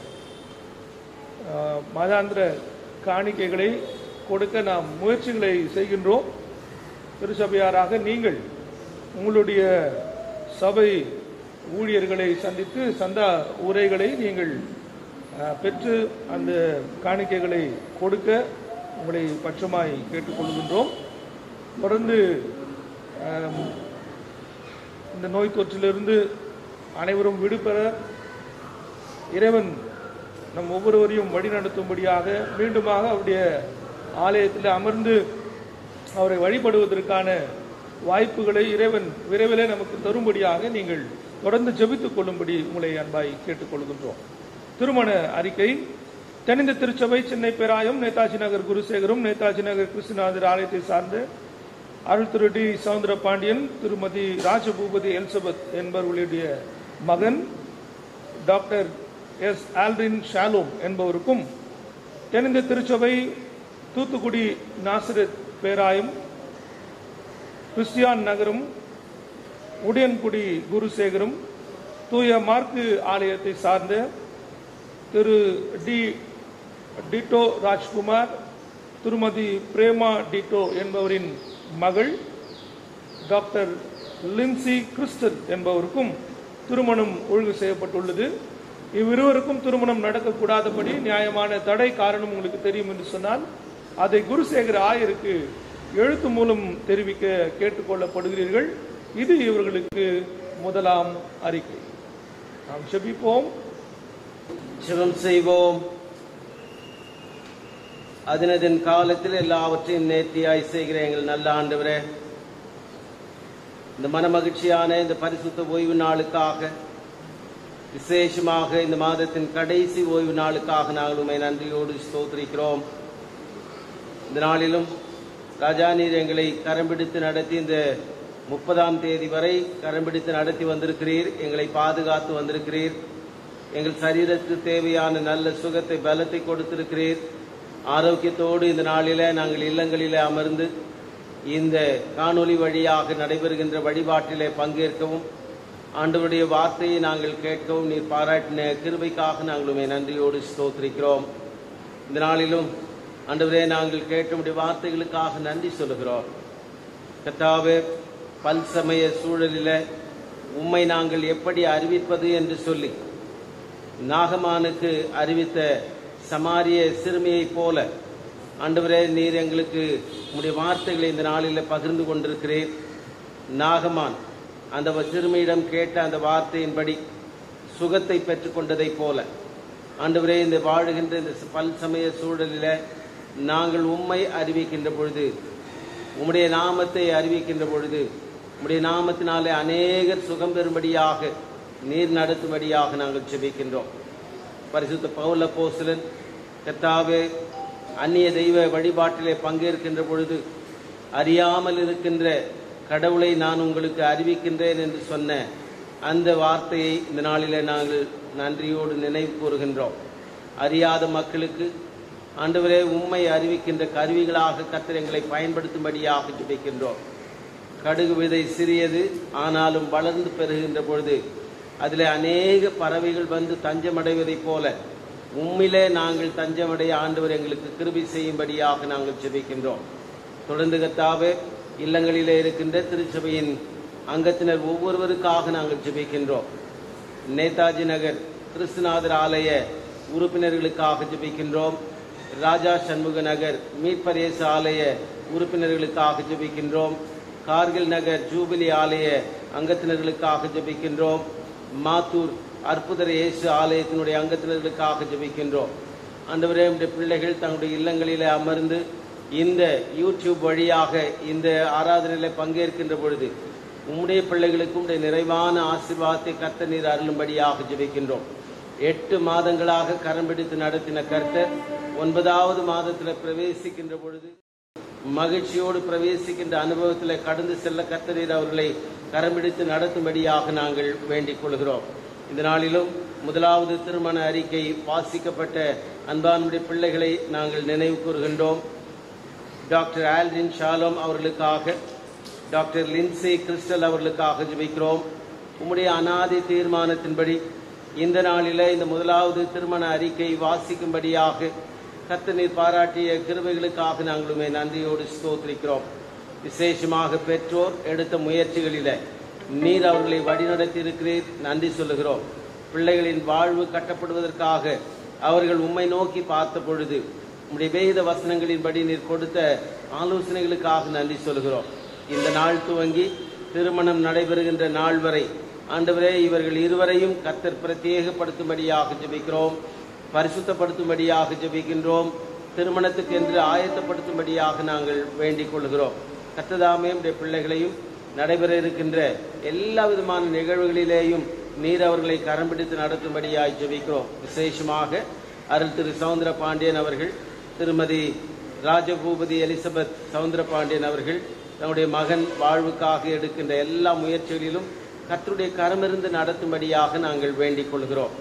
அஹ், மாதாந்திர காணிக்கைகளை கொடுக்க நாம் முயற்சிகளை செய்கின்றோம் திருச்சபையாராக நீங்கள் உங்களுடைய சபை ஊழியர்களை சந்தித்து சந்தா உரைகளை நீங்கள் அஹ், பெற்று அந்த காணிக்கைகளை கொடுக்க உங்களை பட்சமாய் கேட்டுக்கொள்கின்றோம் தொடர்ந்து அஹ், இந்த நோய் தொற்றிலிருந்து அனைவரும் விடுபெற இறைவன் நம் ஒவ்வொருவரையும் வழிநடத்தும்படியாக மீண்டுமாக அவருடைய ஆலயத்தில் அமர்ந்து அவரை வழிபடுவதற்கான வாய்ப்புகளை இறைவன் விரைவிலே நமக்கு தரும்படியாக நீங்கள் தொடர்ந்து ஜெபித்துக் கொள்ளும்படி உங்களை அன்பாய் கேட்டுக்கொள்கின்றோம் திருமண அறிக்கை தென்னிந்த திருச்சபை சென்னை பேராயம் நேதாஜி நகர் குருசேகரும் நேதாஜி நகர் கிருஷ்ணநாதர் ஆலயத்தை சார்ந்த அருள் திரு டி சவுந்தர பாண்டியன் திருமதி ராஜபூபதி எலிசபெத் என்பவர்களுடைய மகன் டாக்டர் எஸ் ஆல்ரின் ஷாலோம் என்பவருக்கும் தென்னிந்திய திருச்சபை தூத்துக்குடி நாசிரத் பேராயம் கிறிஸ்டியான் நகரும் உடையன்குடி குருசேகரும் தூய மார்க்கு ஆலயத்தை சார்ந்த திரு டி டிட்டோ ராஜ்குமார் திருமதி பிரேமா டிட்டோ என்பவரின் மகள் டாக்டர் லின்சி கிறிஸ்டல் என்பவருக்கும் திருமணம் ஒழுங்கு செய்யப்பட்டுள்ளது இவ்விருவருக்கும் திருமணம் நடக்கக்கூடாதபடி நியாயமான தடை காரணம் உங்களுக்கு தெரியும் என்று சொன்னால் அதை குருசேகர ஆயருக்கு எழுத்து மூலம் தெரிவிக்க கேட்டுக்கொள்ளப்படுகிறீர்கள் இது இவர்களுக்கு முதலாம் அறிக்கை நாம் செபிப்போம் ஜெபம் செய்வோம் அதினதின் காலத்தில் எல்லாவற்றையும் நேர்த்தியாய் செய்கிற எங்கள் நல்ல ஆண்டவரே இந்த மனமகிழ்ச்சியான இந்த பரிசுத்த ஓய்வு நாளுக்காக விசேஷமாக இந்த மாதத்தின் கடைசி ஓய்வு நாளுக்காக நாங்கள் உண்மை நன்றியோடு ஸ்தோத்திரிக்கிறோம் இந்த நாளிலும் ராஜா நீர் எங்களை கரம் பிடித்து நடத்தி இந்த முப்பதாம் தேதி வரை கரம் பிடித்து நடத்தி வந்திருக்கிறீர் எங்களை பாதுகாத்து வந்திருக்கிறீர் எங்கள் சரீரத்துக்கு தேவையான நல்ல சுகத்தை பலத்தை கொடுத்திருக்கிறீர் ஆரோக்கியத்தோடு இந்த நாளில நாங்கள் இல்லங்களிலே அமர்ந்து இந்த காணொளி வழியாக நடைபெறுகின்ற வழிபாட்டிலே பங்கேற்கவும் ஆண்டவருடைய வார்த்தையை நாங்கள் கேட்கவும் நீர் பாராட்டின கிருபைக்காக நாங்கள் உண்மை நன்றியோடு ஸ்தோத்திரிக்கிறோம் இந்த நாளிலும் ஆண்டவரே நாங்கள் கேட்டவுடைய வார்த்தைகளுக்காக நன்றி சொல்லுகிறோம் கத்தாவே பல்சமய சூழலில உம்மை நாங்கள் எப்படி அறிவிப்பது என்று சொல்லி நாகமானுக்கு அறிவித்த சமாரிய சிறுமியைப் போல ஆண்டவரே நீர் எங்களுக்கு உம்முடைய வார்த்தைகளை இந்த நாளில் பகிர்ந்து கொண்டிருக்கிறீர் நாகமான் அந்த சிறுமியிடம் கேட்ட அந்த வார்த்தையின்படி சுகத்தை பெற்றுக்கொண்டதைப் போல ஆண்டவரே இந்த வாழுகின்ற இந்த பல் சமய சூழலில நாங்கள் உம்மை அறிவிக்கின்ற பொழுது உம்முடைய நாமத்தை அறிவிக்கின்ற பொழுது உம்முடைய நாமத்தினாலே அநேகர் சுகம் பெறும்படியாக நீர் நடத்தும்படியாக நாங்கள் ஜெபிக்கின்றோம் பரிசுத்த பவுல போஸ்தலன் கர்த்தாவே அந்நிய தெய்வ வழிபாட்டிலே பங்கேற்கின்ற பொழுது அறியாமல் இருக்கின்ற கடவுளை நான் உங்களுக்கு அறிவிக்கின்றேன் என்று சொன்ன அந்த வார்த்தையை இந்த நாளிலே நாங்கள் நன்றியோடு நினைவு கூறுகின்றோம் அறியாத மக்களுக்கு ஆண்டவரே உம்மை அறிவிக்கின்ற கருவிகளாக கர்த்தர் எங்களை பயன்படுத்தும்படியாக ஜெபிக்கின்றோம் கடுகு விதை சிறியது ஆனாலும் வளர்ந்து பெறுகின்ற பொழுது அதில் அநேக பறவைகள் வந்து தஞ்சமடைவதைப் போல உம்மிலே நாங்கள் தஞ்சமடைய ஆண்டவர் எங்களுக்கு கிருபை செய்யும்படியாக நாங்கள் ஜெபிக்கின்றோம் தொடர்ந்து கத்தாவே இல்லங்களிலே இருக்கின்ற திருச்சபையின் அங்கத்தினர் ஒவ்வொருவருக்காக நாங்கள் ஜெபிக்கின்றோம் நேதாஜி நகர் கிறிஸ்துநாதர் ஆலய உறுப்பினர்களுக்காக ஜெபிக்கின்றோம் ராஜா சண்முக நகர் மீட்பரேசு ஆலய உறுப்பினர்களுக்காக ஜெபிக்கின்றோம் கார்கில் நகர் ஜூபிலி ஆலய அங்கத்தினர்களுக்காக ஜெபிக்கின்றோம் மாத்தூர் அற்புதர் இயேசு ஆலயத்தினுடைய அங்கத்தினர்களுக்காக ஜெபிக்கின்றோம் ஆண்டவரே நம்முடைய பிள்ளைகள் தங்களுடைய இல்லங்களிலே அமர்ந்து இந்த யூடியூப் வழியாக இந்த ஆராதனையில பங்கேற்கின்ற பொழுது உம்முடைய பிள்ளைகளுக்கு உடைய நிறைவான ஆசீர்வாதத்தை கத்த நீர் அருளும்படியாக ஜெபிக்கின்றோம் எட்டு மாதங்களாக கரம் பிடித்து நடத்தின கர்த்தர் ஒன்பதாவது மாதத்தில் பிரவேசிக்கின்ற பொழுது மகிழ்ச்சியோடு பிரவேசிக்கின்ற அனுபவத்தில் கடந்து செல்ல கர்த்தரீர் அவர்களை கரம்பிடித்து நடத்தும்படியாக நாங்கள் வேண்டிக் கொள்கிறோம் இந்த நாளிலும் முதலாவது திருமண அறிக்கை வாசிக்கப்பட்ட அன்பானுடைய பிள்ளைகளை நாங்கள் நினைவு கூறுகின்றோம் டாக்டர் ஆல்டின் ஷாலோம் அவர்களுக்காக டாக்டர் லின்சே கிறிஸ்டல் அவர்களுக்காக ஜெபிக்கிறோம் உம்முடைய அனாதி தீர்மானத்தின்படி இந்த நாளிலே இந்த முதலாவது திருமண அறிக்கை வாசிக்கும்படியாக கர்த்தர் நீர் பாராட்டிய கிருபைகளுக்காக நாங்கள் உம்மை நன்றியோடு ஸ்தோத்திரிக்கிறோம் விசேஷமாக பெற்றோர் எடுத்த முயற்சிகளிலே நீர் அவர்களை வழிநடத்தி இருக்கிறீர் நன்றி சொல்லுகிறோம் பிள்ளைகளின் வாழ்வு கட்டப்படுவதற்காக அவர்கள் உம்மை நோக்கி பார்த்த பொழுது உம்முடைய வேத வசனங்களின்படி நீர் கொடுத்த ஆலோசனைகளுக்காக நன்றி சொல்கிறோம் இந்த நாள் துவங்கி திருமணம் நடைபெறுகின்ற நாள் வரை ஆண்டவரே இவர்கள் இருவரையும் கர்த்தர் பிரத்யேகப்படுத்தும்படியாக ஜெபிக்கிறோம் பரிசுத்தப்படுத்தும்படியாக ஜெபிக்கின்றோம் திருமணத்துக்கு என்று ஆயத்தப்படுத்தும்படியாக நாங்கள் வேண்டிக் கொள்கிறோம் கர்த்ததாமே உடைய பிள்ளைகளையும் நடைபெற இருக்கின்ற எல்லா விதமான நிகழ்வுகளிலேயும் நீர் அவர்களை கரம் பிடித்து நடத்தும்படியாய் ஜெபிக்கிறோம் விசேஷமாக அருள் திரு சவுந்தர பாண்டியன் அவர்கள் திருமதி ராஜபூபதி எலிசபெத் சவுந்தர பாண்டியன் அவர்கள் தன்னுடைய மகன் வாழ்வுக்காக எடுக்கின்ற எல்லா முயற்சிகளிலும் கர்த்தருடைய கரமிருந்து நடத்தும்படியாக நாங்கள் வேண்டிக் கொள்கிறோம்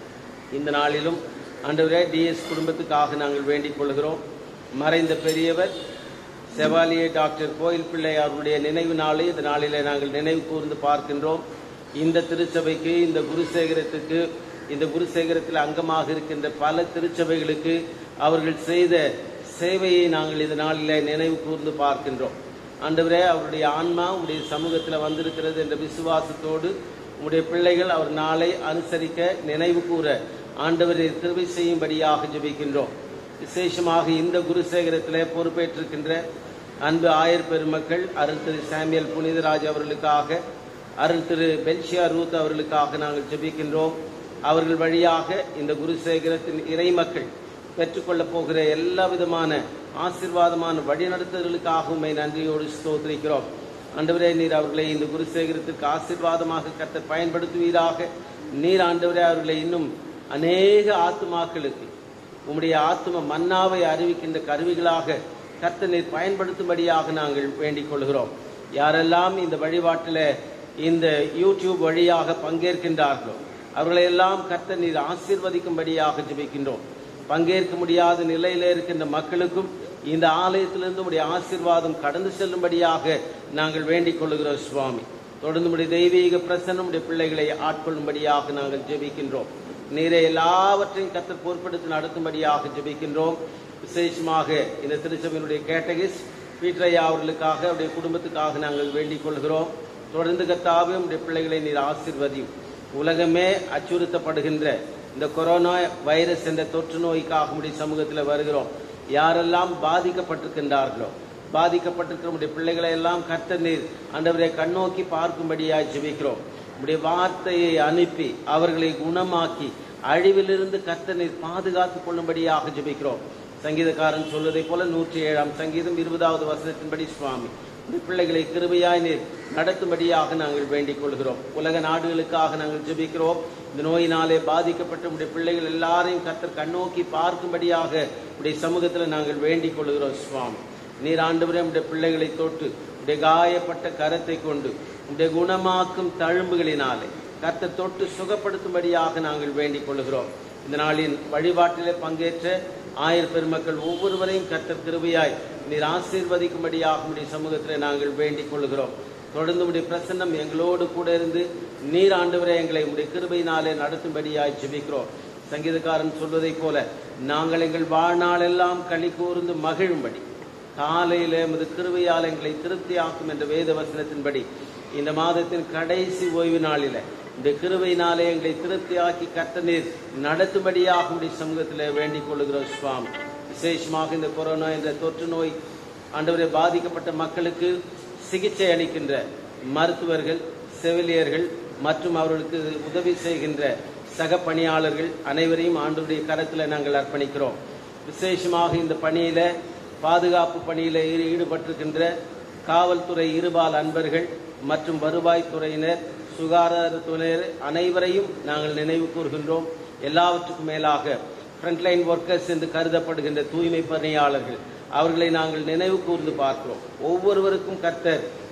இந்த நாளிலும் ஆண்டவரே டிஎஸ் குடும்பத்துக்காக நாங்கள் வேண்டிக் கொள்கிறோம் மறைந்த பெரியவர் செவாலியே டாக்டர் கோயில் பிள்ளை அவருடைய நினைவு நாளை இந்த நாளிலே நாங்கள் நினைவு கூர்ந்து பார்க்கின்றோம் இந்த திருச்சபைக்கு இந்த குருசேகரத்துக்கு இந்த குருசேகரத்தில் அங்கமாக இருக்கின்ற பல திருச்சபைகளுக்கு அவர்கள் செய்த சேவையை நாங்கள் இந்த நாளிலே நினைவு கூர்ந்து பார்க்கின்றோம் ஆண்டவரே அவருடைய ஆன்மா உடைய சமூகத்தில் வந்திருக்கிறது என்ற விசுவாசத்தோடு உம்முடைய பிள்ளைகள் அவர் நாளை அனுசரிக்க நினைவு கூற ஆண்டவரை திருவை செய்யும்படியாக ஜெபிக்கின்றோம் விசேஷமாக இந்த குருசேகரத்திலே பொறுப்பேற்றிருக்கின்ற அன்பு ஆயர் பெருமக்கள் அருள் திரு சாமியல் புனிதராஜ் அவர்களுக்காக அருள் திரு பெல்ஷியா ரூத் அவர்களுக்காக நாங்கள் ஜெபிக்கின்றோம் அவர்கள் வழியாக இந்த குருசேகரத்தின் இறை மக்கள் பெற்றுக்கொள்ளப் போகிற எல்லா விதமான ஆசீர்வாதமான வழிநடத்துதலுக்காக உண்மை நன்றியோடு ஸ்தோத்திரிக்கிறோம் ஆண்டவரே நீர் அவர்களை இந்த குருசேகரத்திற்கு ஆசீர்வாதமாக கத்த பயன்படுத்துவீராக நீர் ஆண்டவரே அவர்களை இன்னும் அநேக ஆத்துமாக்களுக்கு உம்முடைய ஆத்தும மன்னாவை அறிவிக்கின்ற கருவிகளாக கர்த்த நீர் பயன்படுத்தும்படியாக நாங்கள் வேண்டிக் கொள்கிறோம் யாரெல்லாம் இந்த வழிபாட்டில் இந்த யூடியூப் வழியாக பங்கேற்கின்றார்களோ அவர்களையெல்லாம் கர்த்த நீர் ஆசீர்வதிக்கும்படியாக ஜெபிக்கின்றோம் பங்கேற்க முடியாத நிலையில இருக்கின்ற மக்களுக்கும் இந்த ஆலயத்திலிருந்து உடைய ஆசீர்வாதம் கடந்து செல்லும்படியாக நாங்கள் வேண்டிக் கொள்கிறோம் சுவாமி தொடர்ந்து உடைய தெய்வீக பிரசன்னம் உடைய பிள்ளைகளை ஆட்கொள்ளும்படியாக நாங்கள் ஜெபிக்கின்றோம் நீரை எல்லாவற்றையும் கத்தர் பொறுப்பெடுத்து நடத்தும்படியாக ஜெபிக்கின்றோம் விசேஷமாக இந்த திருச்சபையினுடைய கேட்டகிஸ் பீட்டரையா அவர்களுக்காக அவருடைய குடும்பத்துக்காக நாங்கள் வேண்டிக் கொள்கிறோம் தொடர்ந்து கத்தாவே உடைய பிள்ளைகளை நீர் ஆசீர்வதியும் உலகமே அச்சுறுத்தப்படுகின்ற இந்த கொரோனா வைரஸ் என்ற தொற்று நோய்க்காக உடைய சமூகத்தில் வருகிறோம் யாரெல்லாம் பாதிக்கப்பட்டிருக்கின்றார்களோ பாதிக்கப்பட்டிருக்கிற உடைய பிள்ளைகளை எல்லாம் கர்த்தர் நீர் ஆண்டவரை கண்ணோக்கி பார்க்கும்படியாய் ஜெபிக்கிறோம் உடைய வார்த்தையை அனுப்பி அவர்களை குணமாக்கி அழிவிலிருந்து கர்த்தர் நீர் பாதுகாத்துக் கொள்ளும்படியாக ஜெபிக்கிறோம் சங்கீதக்காரன் சொல்வதைப் போல நூற்றி ஏழாம் சங்கீதம் இருபதாவது வசனத்தின்படி சுவாமி உடைய பிள்ளைகளை கிருபையாய் நீர் நடத்தும்படியாக நாங்கள் வேண்டிக் கொள்கிறோம் உலக நாடுகளுக்காக நாங்கள் ஜெபிக்கிறோம் இந்த நோயினாலே பாதிக்கப்பட்ட உடைய பிள்ளைகள் எல்லாரையும் கர்த்தர் கண்ணோக்கி பார்க்கும்படியாக உடைய சமூகத்தில் நாங்கள் வேண்டிக் கொள்கிறோம் சுவாமி நீர் ஆண்டவரே உடைய பிள்ளைகளை தொட்டு உடைய காயப்பட்ட கரத்தை கொண்டு உடைய குணமாக்கும் தழும்புகளினாலே கர்த்தர் தொட்டு சுகப்படுத்தும்படியாக நாங்கள் வேண்டிக் கொள்கிறோம் இந்த நாளின் வழிபாட்டிலே பங்கேற்ற ஆயர் பெருமக்கள் ஒவ்வொருவரையும் கர்த்தர் கிருபையாய் நீர் ஆசீர்வதிக்கும்படியாக உடைய சமூகத்தில் நாங்கள் வேண்டிக் கொள்கிறோம் தொடர்ந்து உடைய பிரசன்னம் எங்களோடு கூட இருந்து நீர் ஆண்டவரை எங்களை உடைய கிருபையினாலே நடத்தும்படியாய் ஜெபிக்கிறோம் சங்கீதக்காரன் சொல்வதைப் போல நாங்கள் எங்கள் வாழ்நாளெல்லாம் களி கூர்ந்து மகிழும்படி காலையில எமது கிருபையால் எங்களை திருப்தியாக்கும் என்ற வேத வசனத்தின்படி இந்த மாதத்தின் கடைசி ஓய்வு நாளில இந்த கிருபையினாலே எங்களை திருப்தியாக்கி கர்த்த நீர் நடத்தும்படியாக உடைய சமூகத்தில் வேண்டிக் கொள்கிறோம் சுவாமி விசேஷமாக இந்த கொரோனா என்ற தொற்று நோய் ஆண்டவரை பாதிக்கப்பட்ட மக்களுக்கு சிகிச்சை அளிக்கின்ற மருத்துவர்கள் செவிலியர்கள் மற்றும் அவர்களுக்கு உதவி செய்கின்ற சக பணியாளர்கள் அனைவரையும் ஆண்டவருடைய கரத்தில் நாங்கள் அர்ப்பணிக்கிறோம் விசேஷமாக இந்த பணியில பாதுகாப்பு பணியில ஈ- ஈடுபட்டிருக்கின்ற காவல்துறை இருபால் அன்பர்கள் மற்றும் வருவாய்த்துறையினர் சுகாதாரத்துறையினர் அனைவரையும் நாங்கள் நினைவு கூறுகின்றோம் எல்லாவற்றுக்கும் மேலாக ஃப்ரண்ட்லைன் ஒர்க்கர்ஸ் என்று கருதப்படுகின்ற தூய்மை பணியாளர்கள் அவர்களை நாங்கள் நினைவு கூர்ந்து பார்க்கிறோம் ஒவ்வொருவருக்கும் கர்த்தர்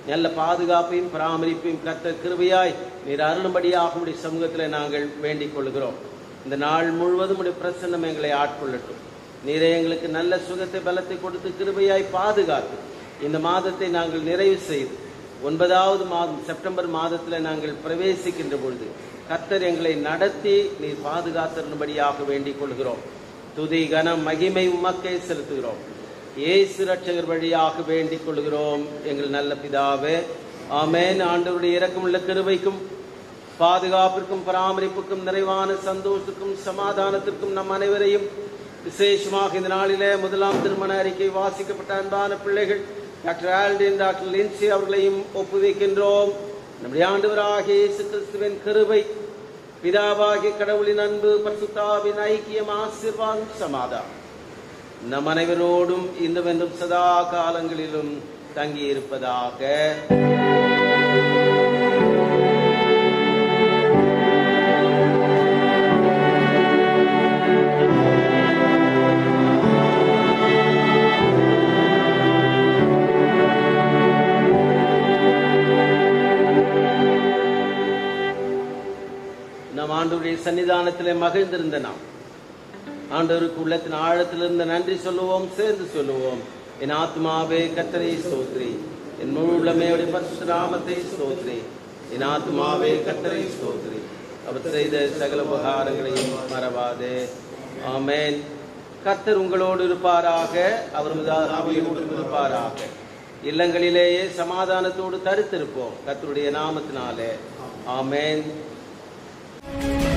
நல்ல பாதுகாப்பையும் பராமரிப்பையும் கத்த கிருபையாய் நீர் அருளும்படியாக உடைய சமூகத்தில் நாங்கள் வேண்டிக் கொள்கிறோம் இந்த நாள் முழுவதும் உடைய பிரசன்னம் எங்களை ஆட்கொள்ளட்டும் நீரே எங்களுக்கு நல்ல சுகத்தை பலத்தை கொடுத்து கிருபையாய் பாதுகாத்து இந்த மாதத்தை நாங்கள் நிறைவு செய்து ஒன்பதாவது மாதம் செப்டம்பர் மாதத்தில் நாங்கள் பிரவேசிக்கின்ற பொழுது கர்த்தர் எங்களை நடத்தி நீர் பாதுகாத்திருந்தபடியாக வேண்டிக் கொள்கிறோம் துதி கனம் மகிமை உமக்கே செலுத்துகிறோம் இயேசு ரட்சகர் வழியாக வேண்டிக் கொள்கிறோம் எங்கள் நல்ல பிதாவே ஆமென் ஆண்டவருடைய இரக்கமுள்ள கிருபைக்கும் பாதுகாப்பிற்கும் பராமரிப்புக்கும் நிறைவான சந்தோஷத்துக்கும் சமாதானத்திற்கும் நம் அனைவரையும் விசேஷமாக இந்த நாளிலே முதலாம் திருமண அறிக்கை வாசிக்கப்பட்ட அன்பான பிள்ளைகள் டாக்டர் ஆல்டின் டாக்டர் லின்சி அவர்களையும் ஒப்புவிக்கின்றோம் நம்முடைய ஆண்டவராகிய இயேசு கிறிஸ்துவின் கிருபை பிதாவாகிய கடவுளின் அன்பு பரிசுத்தாவின் ஐக்கியம் ஆசீர்வாதம் சமாதானம் நம் அனைவரோடும் இன்றுவென்றும் சதா காலங்களிலும் தங்கியிருப்பதாக நம் ஆண்டவருடைய சன்னிதானத்திலே மகிழ்ந்திருந்த நாம் ஆண்டவருக்கு உள்ளத்தின் ஆழத்திலிருந்து நன்றி சொல்லுவோம் சேர்ந்து சொல்லுவோம் என் ஆத்மாவே கத்தரை ஸ்தோத்ரி என் முழு உள்ளமையுடைய பரிசுத்த நாமத்தை ஸ்தோத்ரி என் ஆத்மாவே கத்தரை ஸ்தோத்ரி அவர் செய்த சகல உபகாரங்களையும் மறவாதே ஆமென் கர்த்தர் உங்களோடு இருப்பாராக அவர் அவையோடு இருப்பாராக இல்லங்களிலேயே சமாதானத்தோடு தரித்திருப்போம் கர்த்தருடைய நாமத்தினாலே ஆமென்